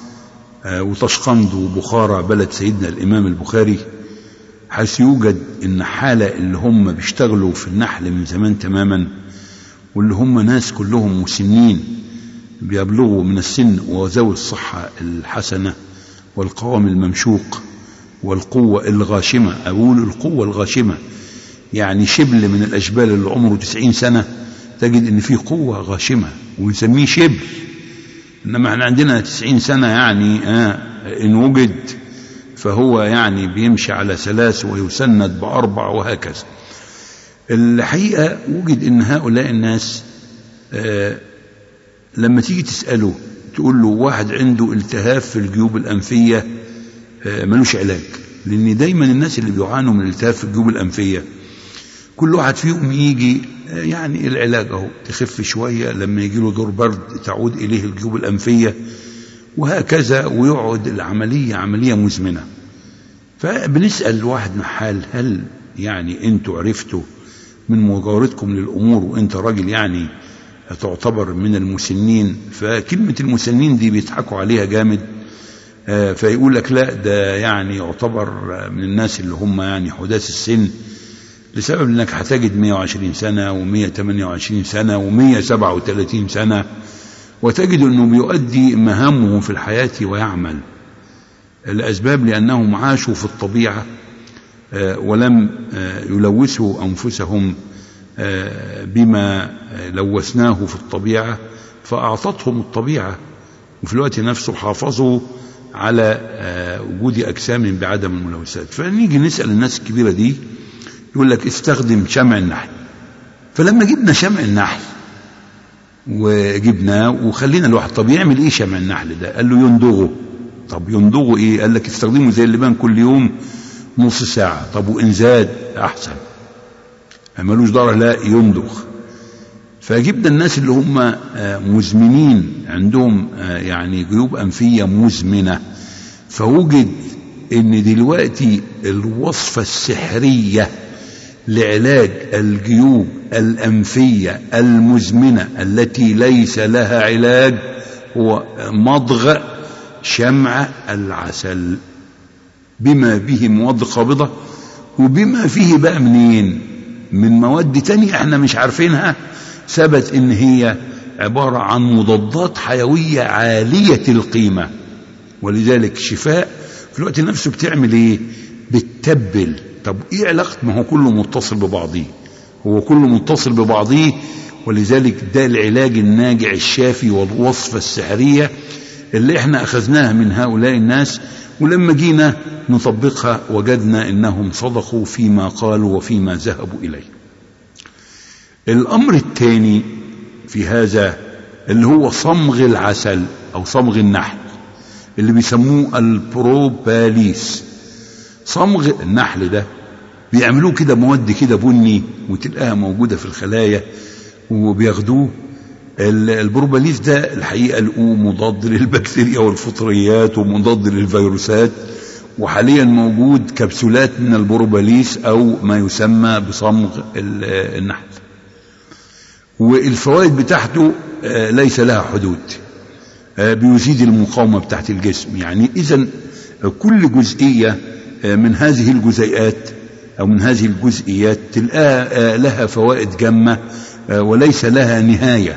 وطشقند وبخارى بلد سيدنا الامام البخاري حيث يوجد النحالة اللي هم بيشتغلوا في النحل من زمان تماما واللي هم ناس كلهم مسنين بيبلغوا من السن وذوي الصحة الحسنة والقوام الممشوق والقوة الغاشمة أقول القوة الغاشمة يعني شبل من الأشبال اللي عمره تسعين سنة تجد إن فيه قوة غاشمة ونسميه شبل إنما احنا عندنا تسعين سنة يعني آه إن وجد فهو يعني بيمشي على ثلاث ويسند بأربع وهكذا الحقيقة وجد إن هؤلاء الناس آه لما تيجي تسأله تقول له واحد عنده التهاب في الجيوب الأنفية آه ملوش علاج لأن دايما الناس اللي بيعانوا من التهاب في الجيوب الأنفية كل واحد فيهم يجي آه يعني العلاج اهو تخف شوية لما يجي له دور برد تعود إليه الجيوب الأنفية وهكذا ويقعد العملية عملية مزمنة فبنسأل واحد نحال هل يعني انتوا عرفتوا من مجاورتكم للأمور وانت راجل يعني تعتبر من المسنين فكلمة المسنين دي بيضحكوا عليها جامد فيقول لك لا ده يعني يعتبر من الناس اللي هم يعني حداث السن لسبب انك هتجد 120 سنة و128 سنة و137 سنة وتجد انه بيؤدي مهامه في الحياة ويعمل الاسباب لانهم عاشوا في الطبيعة ولم يلوثوا انفسهم بما لوثناه في الطبيعة فأعطتهم الطبيعة وفي الوقت نفسه حافظوا على وجود أجسام بعدم الملوثات فنيجي نسأل الناس الكبيرة دي يقول لك استخدم شمع النحل فلما جبنا شمع النحل وجبناه وخلينا الواحد طب يعمل ايه شمع النحل ده قال له يندغه طب يندغه ايه قال لك استخدمه زي اللبان كل يوم نص ساعة طب وإن زاد أحسن ملوش ضرر لا يندخ فجبنا الناس اللي هم مزمنين عندهم يعني جيوب أنفية مزمنة فوجد ان دلوقتي الوصفة السحرية لعلاج الجيوب الأنفية المزمنة التي ليس لها علاج هو مضغ شمع العسل بما به مواد قابضة وبما فيه بقى منين من مواد تانية احنا مش عارفينها ثبت ان هي عبارة عن مضادات حيوية عالية القيمة ولذلك شفاء في الوقت نفسه بتعمل ايه بتتبل طب ايه علاقة ما هو كله متصل ببعضيه هو كله متصل ببعضيه ولذلك ده العلاج الناجع الشافي والوصفة السحرية اللي احنا اخذناها من هؤلاء الناس ولما جينا نطبقها وجدنا انهم صدقوا فيما قالوا وفيما ذهبوا اليه الامر الثاني في هذا اللي هو صمغ العسل او صمغ النحل اللي بيسموه البروباليس صمغ النحل ده بيعملوه كده مواد كده بني وتلقاها موجوده في الخلايا وبياخدوه البروباليس ده الحقيقه لقوه مضاد للبكتيريا والفطريات ومضاد للفيروسات وحاليا موجود كبسولات من البروباليس او ما يسمى بصمغ النحل والفوائد بتاعته ليس لها حدود بيزيد المقاومه بتاعت الجسم يعني اذا كل جزئيه من هذه الجزيئات او من هذه الجزئيات تلقاها لها فوائد جمه وليس لها نهايه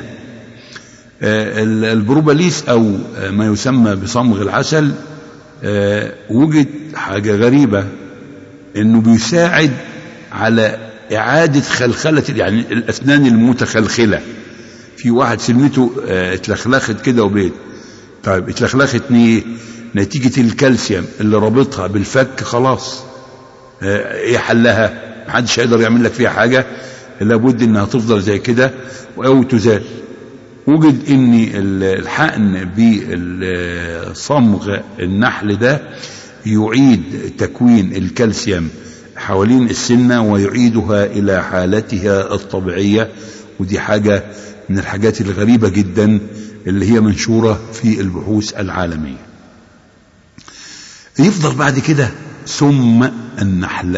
البروباليس او ما يسمى بصمغ العسل وجد حاجه غريبه انه بيساعد على اعاده خلخله يعني الاسنان المتخلخله في واحد سلمته اتلخلخت كده وبيت طيب اتلخلخت ايه نتيجه الكالسيوم اللي رابطها بالفك خلاص ايه حلها محدش هيقدر يعمل لك فيها حاجة لابد انها تفضل زي كده او تزال وجد ان الحقن بصمغ النحل ده يعيد تكوين الكالسيوم حوالين السنة ويعيدها إلى حالتها الطبيعية ودي حاجة من الحاجات الغريبة جدا اللي هي منشورة في البحوث العالمية يفضل بعد كده ثم النحل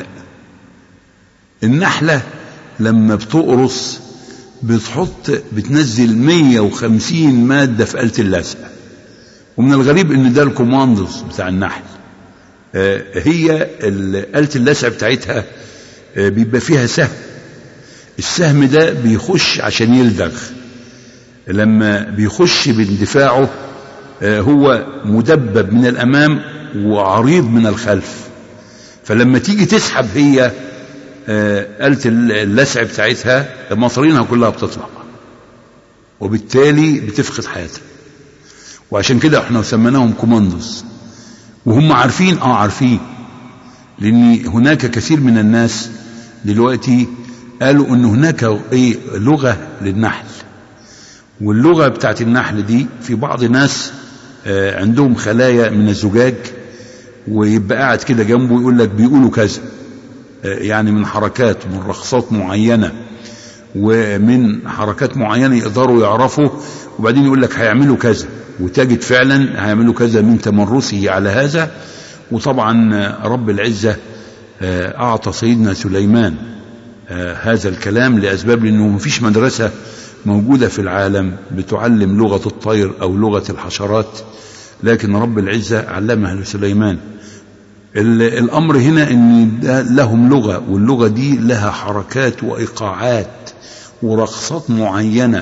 النحلة لما بتقرص بتحط بتنزل 150 مادة في آلة اللزق ومن الغريب ان ده الكوماندوز بتاع النحل آه هي آلة اللزق بتاعتها آه بيبقى فيها سهم السهم ده بيخش عشان يلدغ لما بيخش باندفاعه آه هو مدبب من الامام وعريض من الخلف فلما تيجي تسحب هي آلة اللسع بتاعتها مصارينها كلها بتطلع وبالتالي بتفقد حياتها وعشان كده احنا سميناهم كوماندوز وهم عارفين اه عارفين لان هناك كثير من الناس دلوقتي قالوا ان هناك ايه لغة للنحل واللغة بتاعت النحل دي في بعض الناس آه عندهم خلايا من الزجاج ويبقى قاعد كده جنبه يقول لك بيقولوا كذا يعني من حركات من رقصات معينة ومن حركات معينة يقدروا يعرفوا وبعدين يقول لك هيعملوا كذا وتجد فعلا هيعملوا كذا من تمرسه على هذا وطبعا رب العزة أعطى سيدنا سليمان هذا الكلام لأسباب لأنه مفيش مدرسة موجودة في العالم بتعلم لغة الطير أو لغة الحشرات لكن رب العزة علمها لسليمان الامر هنا ان لهم لغه واللغه دي لها حركات وايقاعات ورقصات معينه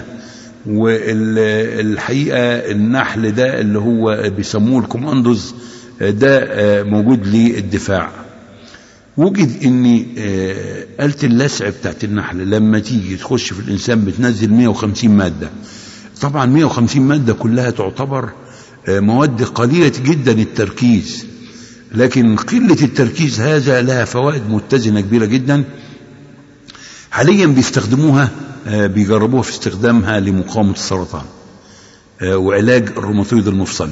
والحقيقه النحل ده اللي هو بيسموه الكوماندوز ده موجود للدفاع وجد ان آلة اللسع بتاعت النحل لما تيجي تخش في الانسان بتنزل 150 ماده طبعا 150 ماده كلها تعتبر مواد قليله جدا التركيز لكن قلة التركيز هذا لها فوائد متزنة كبيرة جدا حاليا بيستخدموها بيجربوها في استخدامها لمقاومة السرطان وعلاج الروماتويد المفصلي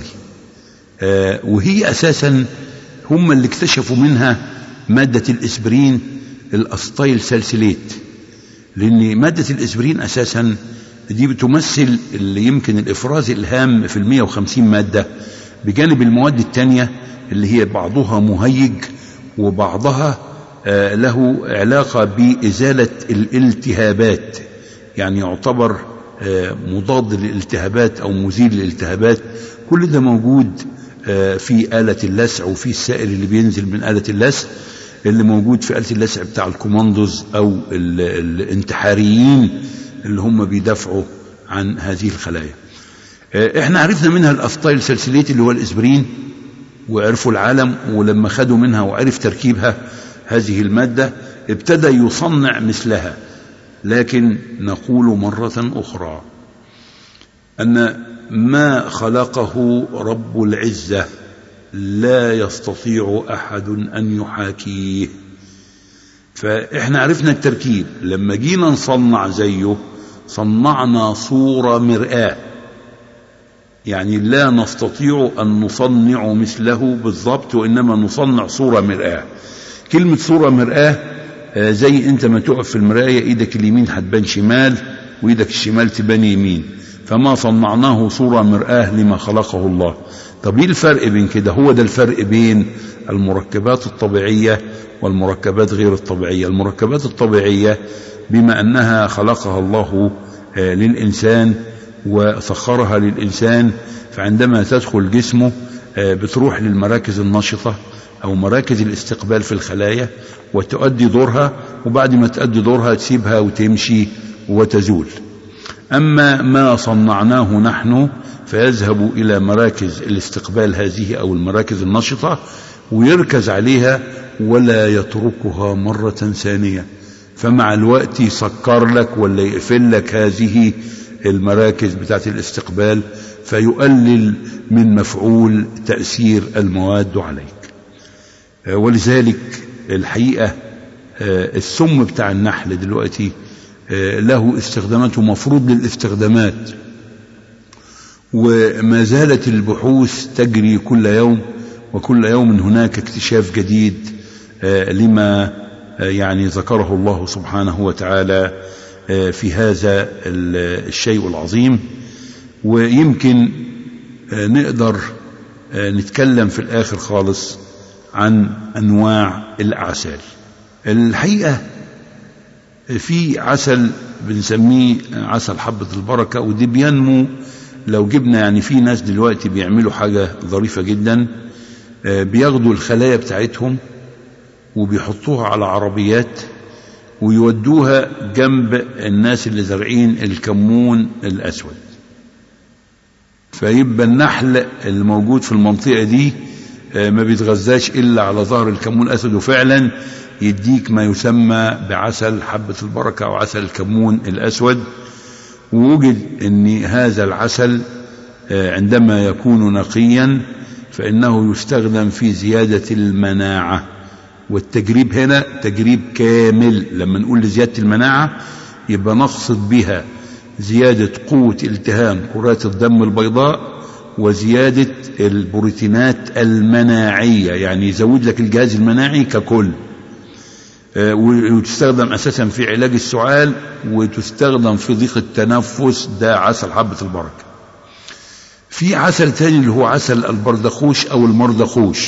وهي أساسا هم اللي اكتشفوا منها مادة الإسبرين الأسطيل سالسيليت لأن مادة الإسبرين أساسا دي بتمثل اللي يمكن الإفراز الهام في المية وخمسين مادة بجانب المواد التانية اللي هي بعضها مهيج وبعضها له علاقة بإزالة الالتهابات يعني يعتبر مضاد للالتهابات أو مزيل للالتهابات كل ده موجود في آلة اللسع وفي السائل اللي بينزل من آلة اللسع اللي موجود في آلة اللسع بتاع الكوماندوز أو الانتحاريين اللي هم بيدافعوا عن هذه الخلايا احنا عرفنا منها الأفطايل سلسليت اللي هو الإسبرين وعرفوا العالم ولما خدوا منها وعرف تركيبها هذه المادة ابتدى يصنع مثلها لكن نقول مرة أخرى أن ما خلقه رب العزة لا يستطيع أحد أن يحاكيه فإحنا عرفنا التركيب لما جينا نصنع زيه صنعنا صورة مرآة يعني لا نستطيع أن نصنع مثله بالضبط وإنما نصنع صورة مرآة كلمة صورة مرآة زي أنت ما تقف في المراية إيدك اليمين هتبان شمال وإيدك الشمال تبان يمين فما صنعناه صورة مرآة لما خلقه الله طب ايه الفرق بين كده هو ده الفرق بين المركبات الطبيعية والمركبات غير الطبيعية المركبات الطبيعية بما أنها خلقها الله للإنسان وسخرها للإنسان فعندما تدخل جسمه بتروح للمراكز النشطة أو مراكز الاستقبال في الخلايا وتؤدي دورها وبعد ما تؤدي دورها تسيبها وتمشي وتزول أما ما صنعناه نحن فيذهب إلى مراكز الاستقبال هذه أو المراكز النشطة ويركز عليها ولا يتركها مرة ثانية فمع الوقت يسكر لك ولا يقفل لك هذه المراكز بتاعت الاستقبال فيقلل من مفعول تأثير المواد عليك ولذلك الحقيقة آه، السم بتاع النحل دلوقتي آه، له استخداماته مفروض للاستخدامات وما زالت البحوث تجري كل يوم وكل يوم هناك اكتشاف جديد آه، لما آه، يعني ذكره الله سبحانه وتعالى آه، في هذا ال- الشيء العظيم ويمكن آه، نقدر آه، نتكلم في الآخر خالص عن أنواع الأعسال الحقيقة في عسل بنسميه عسل حبة البركة ودي بينمو لو جبنا يعني في ناس دلوقتي بيعملوا حاجة ظريفة جدا آه، بياخدوا الخلايا بتاعتهم وبيحطوها على عربيات ويودوها جنب الناس اللي زارعين الكمون الأسود فيبقى النحل الموجود في المنطقة دي آه، ما بيتغذاش إلا على ظهر الكمون الأسود وفعلا يديك ما يسمى بعسل حبة البركة أو عسل الكمون الأسود ووجد أن هذا العسل آه، عندما يكون نقيا فإنه يستخدم في زيادة المناعة والتجريب هنا تجريب كامل لما نقول زيادة المناعة يبقى نقصد بها زيادة قوة التهام كرات الدم البيضاء وزيادة البروتينات المناعية يعني يزود لك الجهاز المناعي ككل آه، وتستخدم أساسا في علاج السعال وتستخدم في ضيق التنفس ده عسل حبة البركة في عسل تاني اللي هو عسل البردخوش أو المردخوش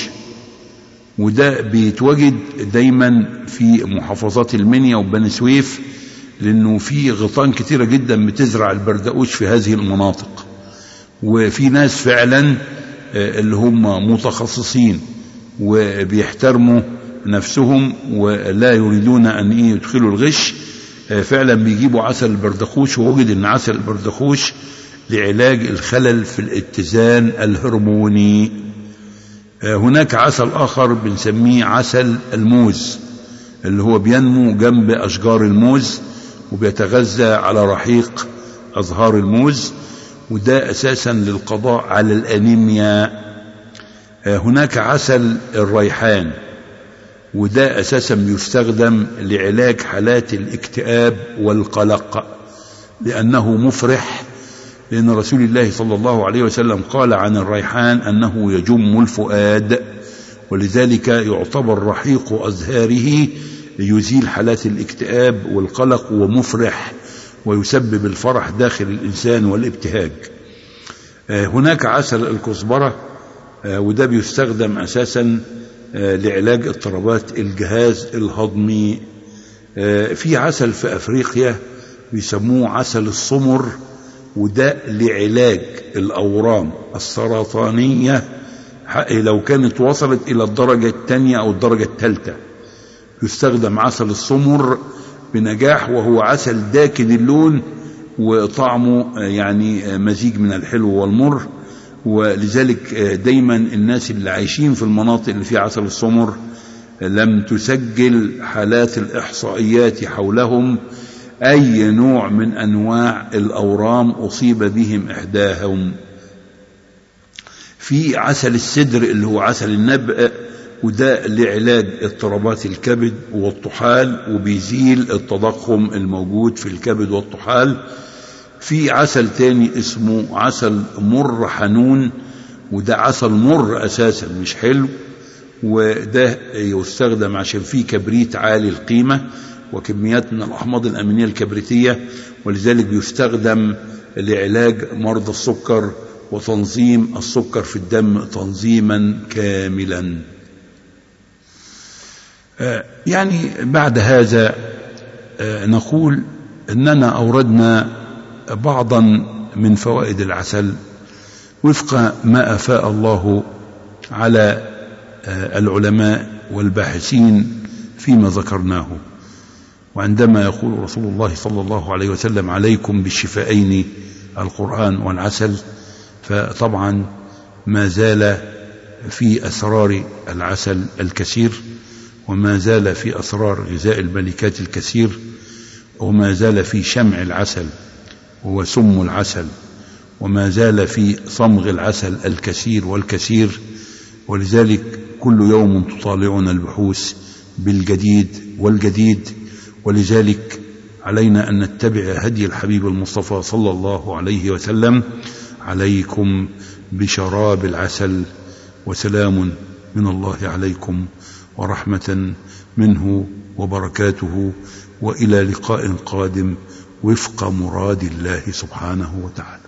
وده بيتواجد دايما في محافظات المنيا وبني سويف لانه في غيطان كتيره جدا بتزرع البردقوش في هذه المناطق وفي ناس فعلا آه، اللي هم متخصصين وبيحترموا نفسهم ولا يريدون ان ايه يدخلوا الغش آه، فعلا بيجيبوا عسل البردخوش ووجد ان عسل البردخوش لعلاج الخلل في الاتزان الهرموني آه، هناك عسل آخر بنسميه عسل الموز اللي هو بينمو جنب أشجار الموز وبيتغذى على رحيق أزهار الموز وده أساسا للقضاء على الأنيميا آه، هناك عسل الريحان وده أساسا بيستخدم لعلاج حالات الاكتئاب والقلق لأنه مفرح لأن رسول الله صلى الله عليه وسلم قال عن الريحان أنه يجم الفؤاد ولذلك يعتبر رحيق أزهاره يزيل حالات الاكتئاب والقلق ومفرح ويسبب الفرح داخل الإنسان والابتهاج آه، هناك عسل الكزبرة آه، وده بيستخدم أساسا آه، لعلاج اضطرابات الجهاز الهضمي آه، في عسل في أفريقيا بيسموه عسل السمر وده لعلاج الأورام السرطانية ح- لو كانت وصلت إلى الدرجة الثانية أو الدرجة الثالثة يستخدم عسل السمر بنجاح وهو عسل داكن اللون وطعمه آه، يعني آه، مزيج من الحلو والمر ولذلك آه، دايما الناس اللي عايشين في المناطق اللي فيها عسل السمر آه، لم تسجل حالات الإحصائيات حولهم أي نوع من أنواع الأورام أصيب بهم إحداهم في عسل السدر اللي هو عسل النبأ وده لعلاج اضطرابات الكبد والطحال وبيزيل التضخم الموجود في الكبد والطحال في عسل تاني اسمه عسل مر حنون وده عسل مر اساسا مش حلو وده يستخدم عشان فيه كبريت عالي القيمة وكميات من الأحماض الأمينية الكبريتية ولذلك بيستخدم لعلاج مرضى السكر وتنظيم السكر في الدم تنظيما كاملا آه، يعني بعد هذا آه، نقول أننا أوردنا بعضا من فوائد العسل وفق ما أفاء الله على آه، العلماء والباحثين فيما ذكرناه وعندما يقول رسول الله صلى الله عليه وسلم عليكم بالشفائين القرآن والعسل فطبعا ما زال في أسرار العسل الكثير وما زال في أسرار غذاء الملكات الكثير وما زال في شمع العسل وهو سم العسل وما زال في صمغ العسل الكثير والكثير ولذلك كل يوم تطالعنا البحوث بالجديد والجديد ولذلك علينا ان نتبع هدي الحبيب المصطفى صلى الله عليه وسلم عليكم بشراب العسل وسلام من الله عليكم ورحمه منه وبركاته والى لقاء قادم وفق مراد الله سبحانه وتعالى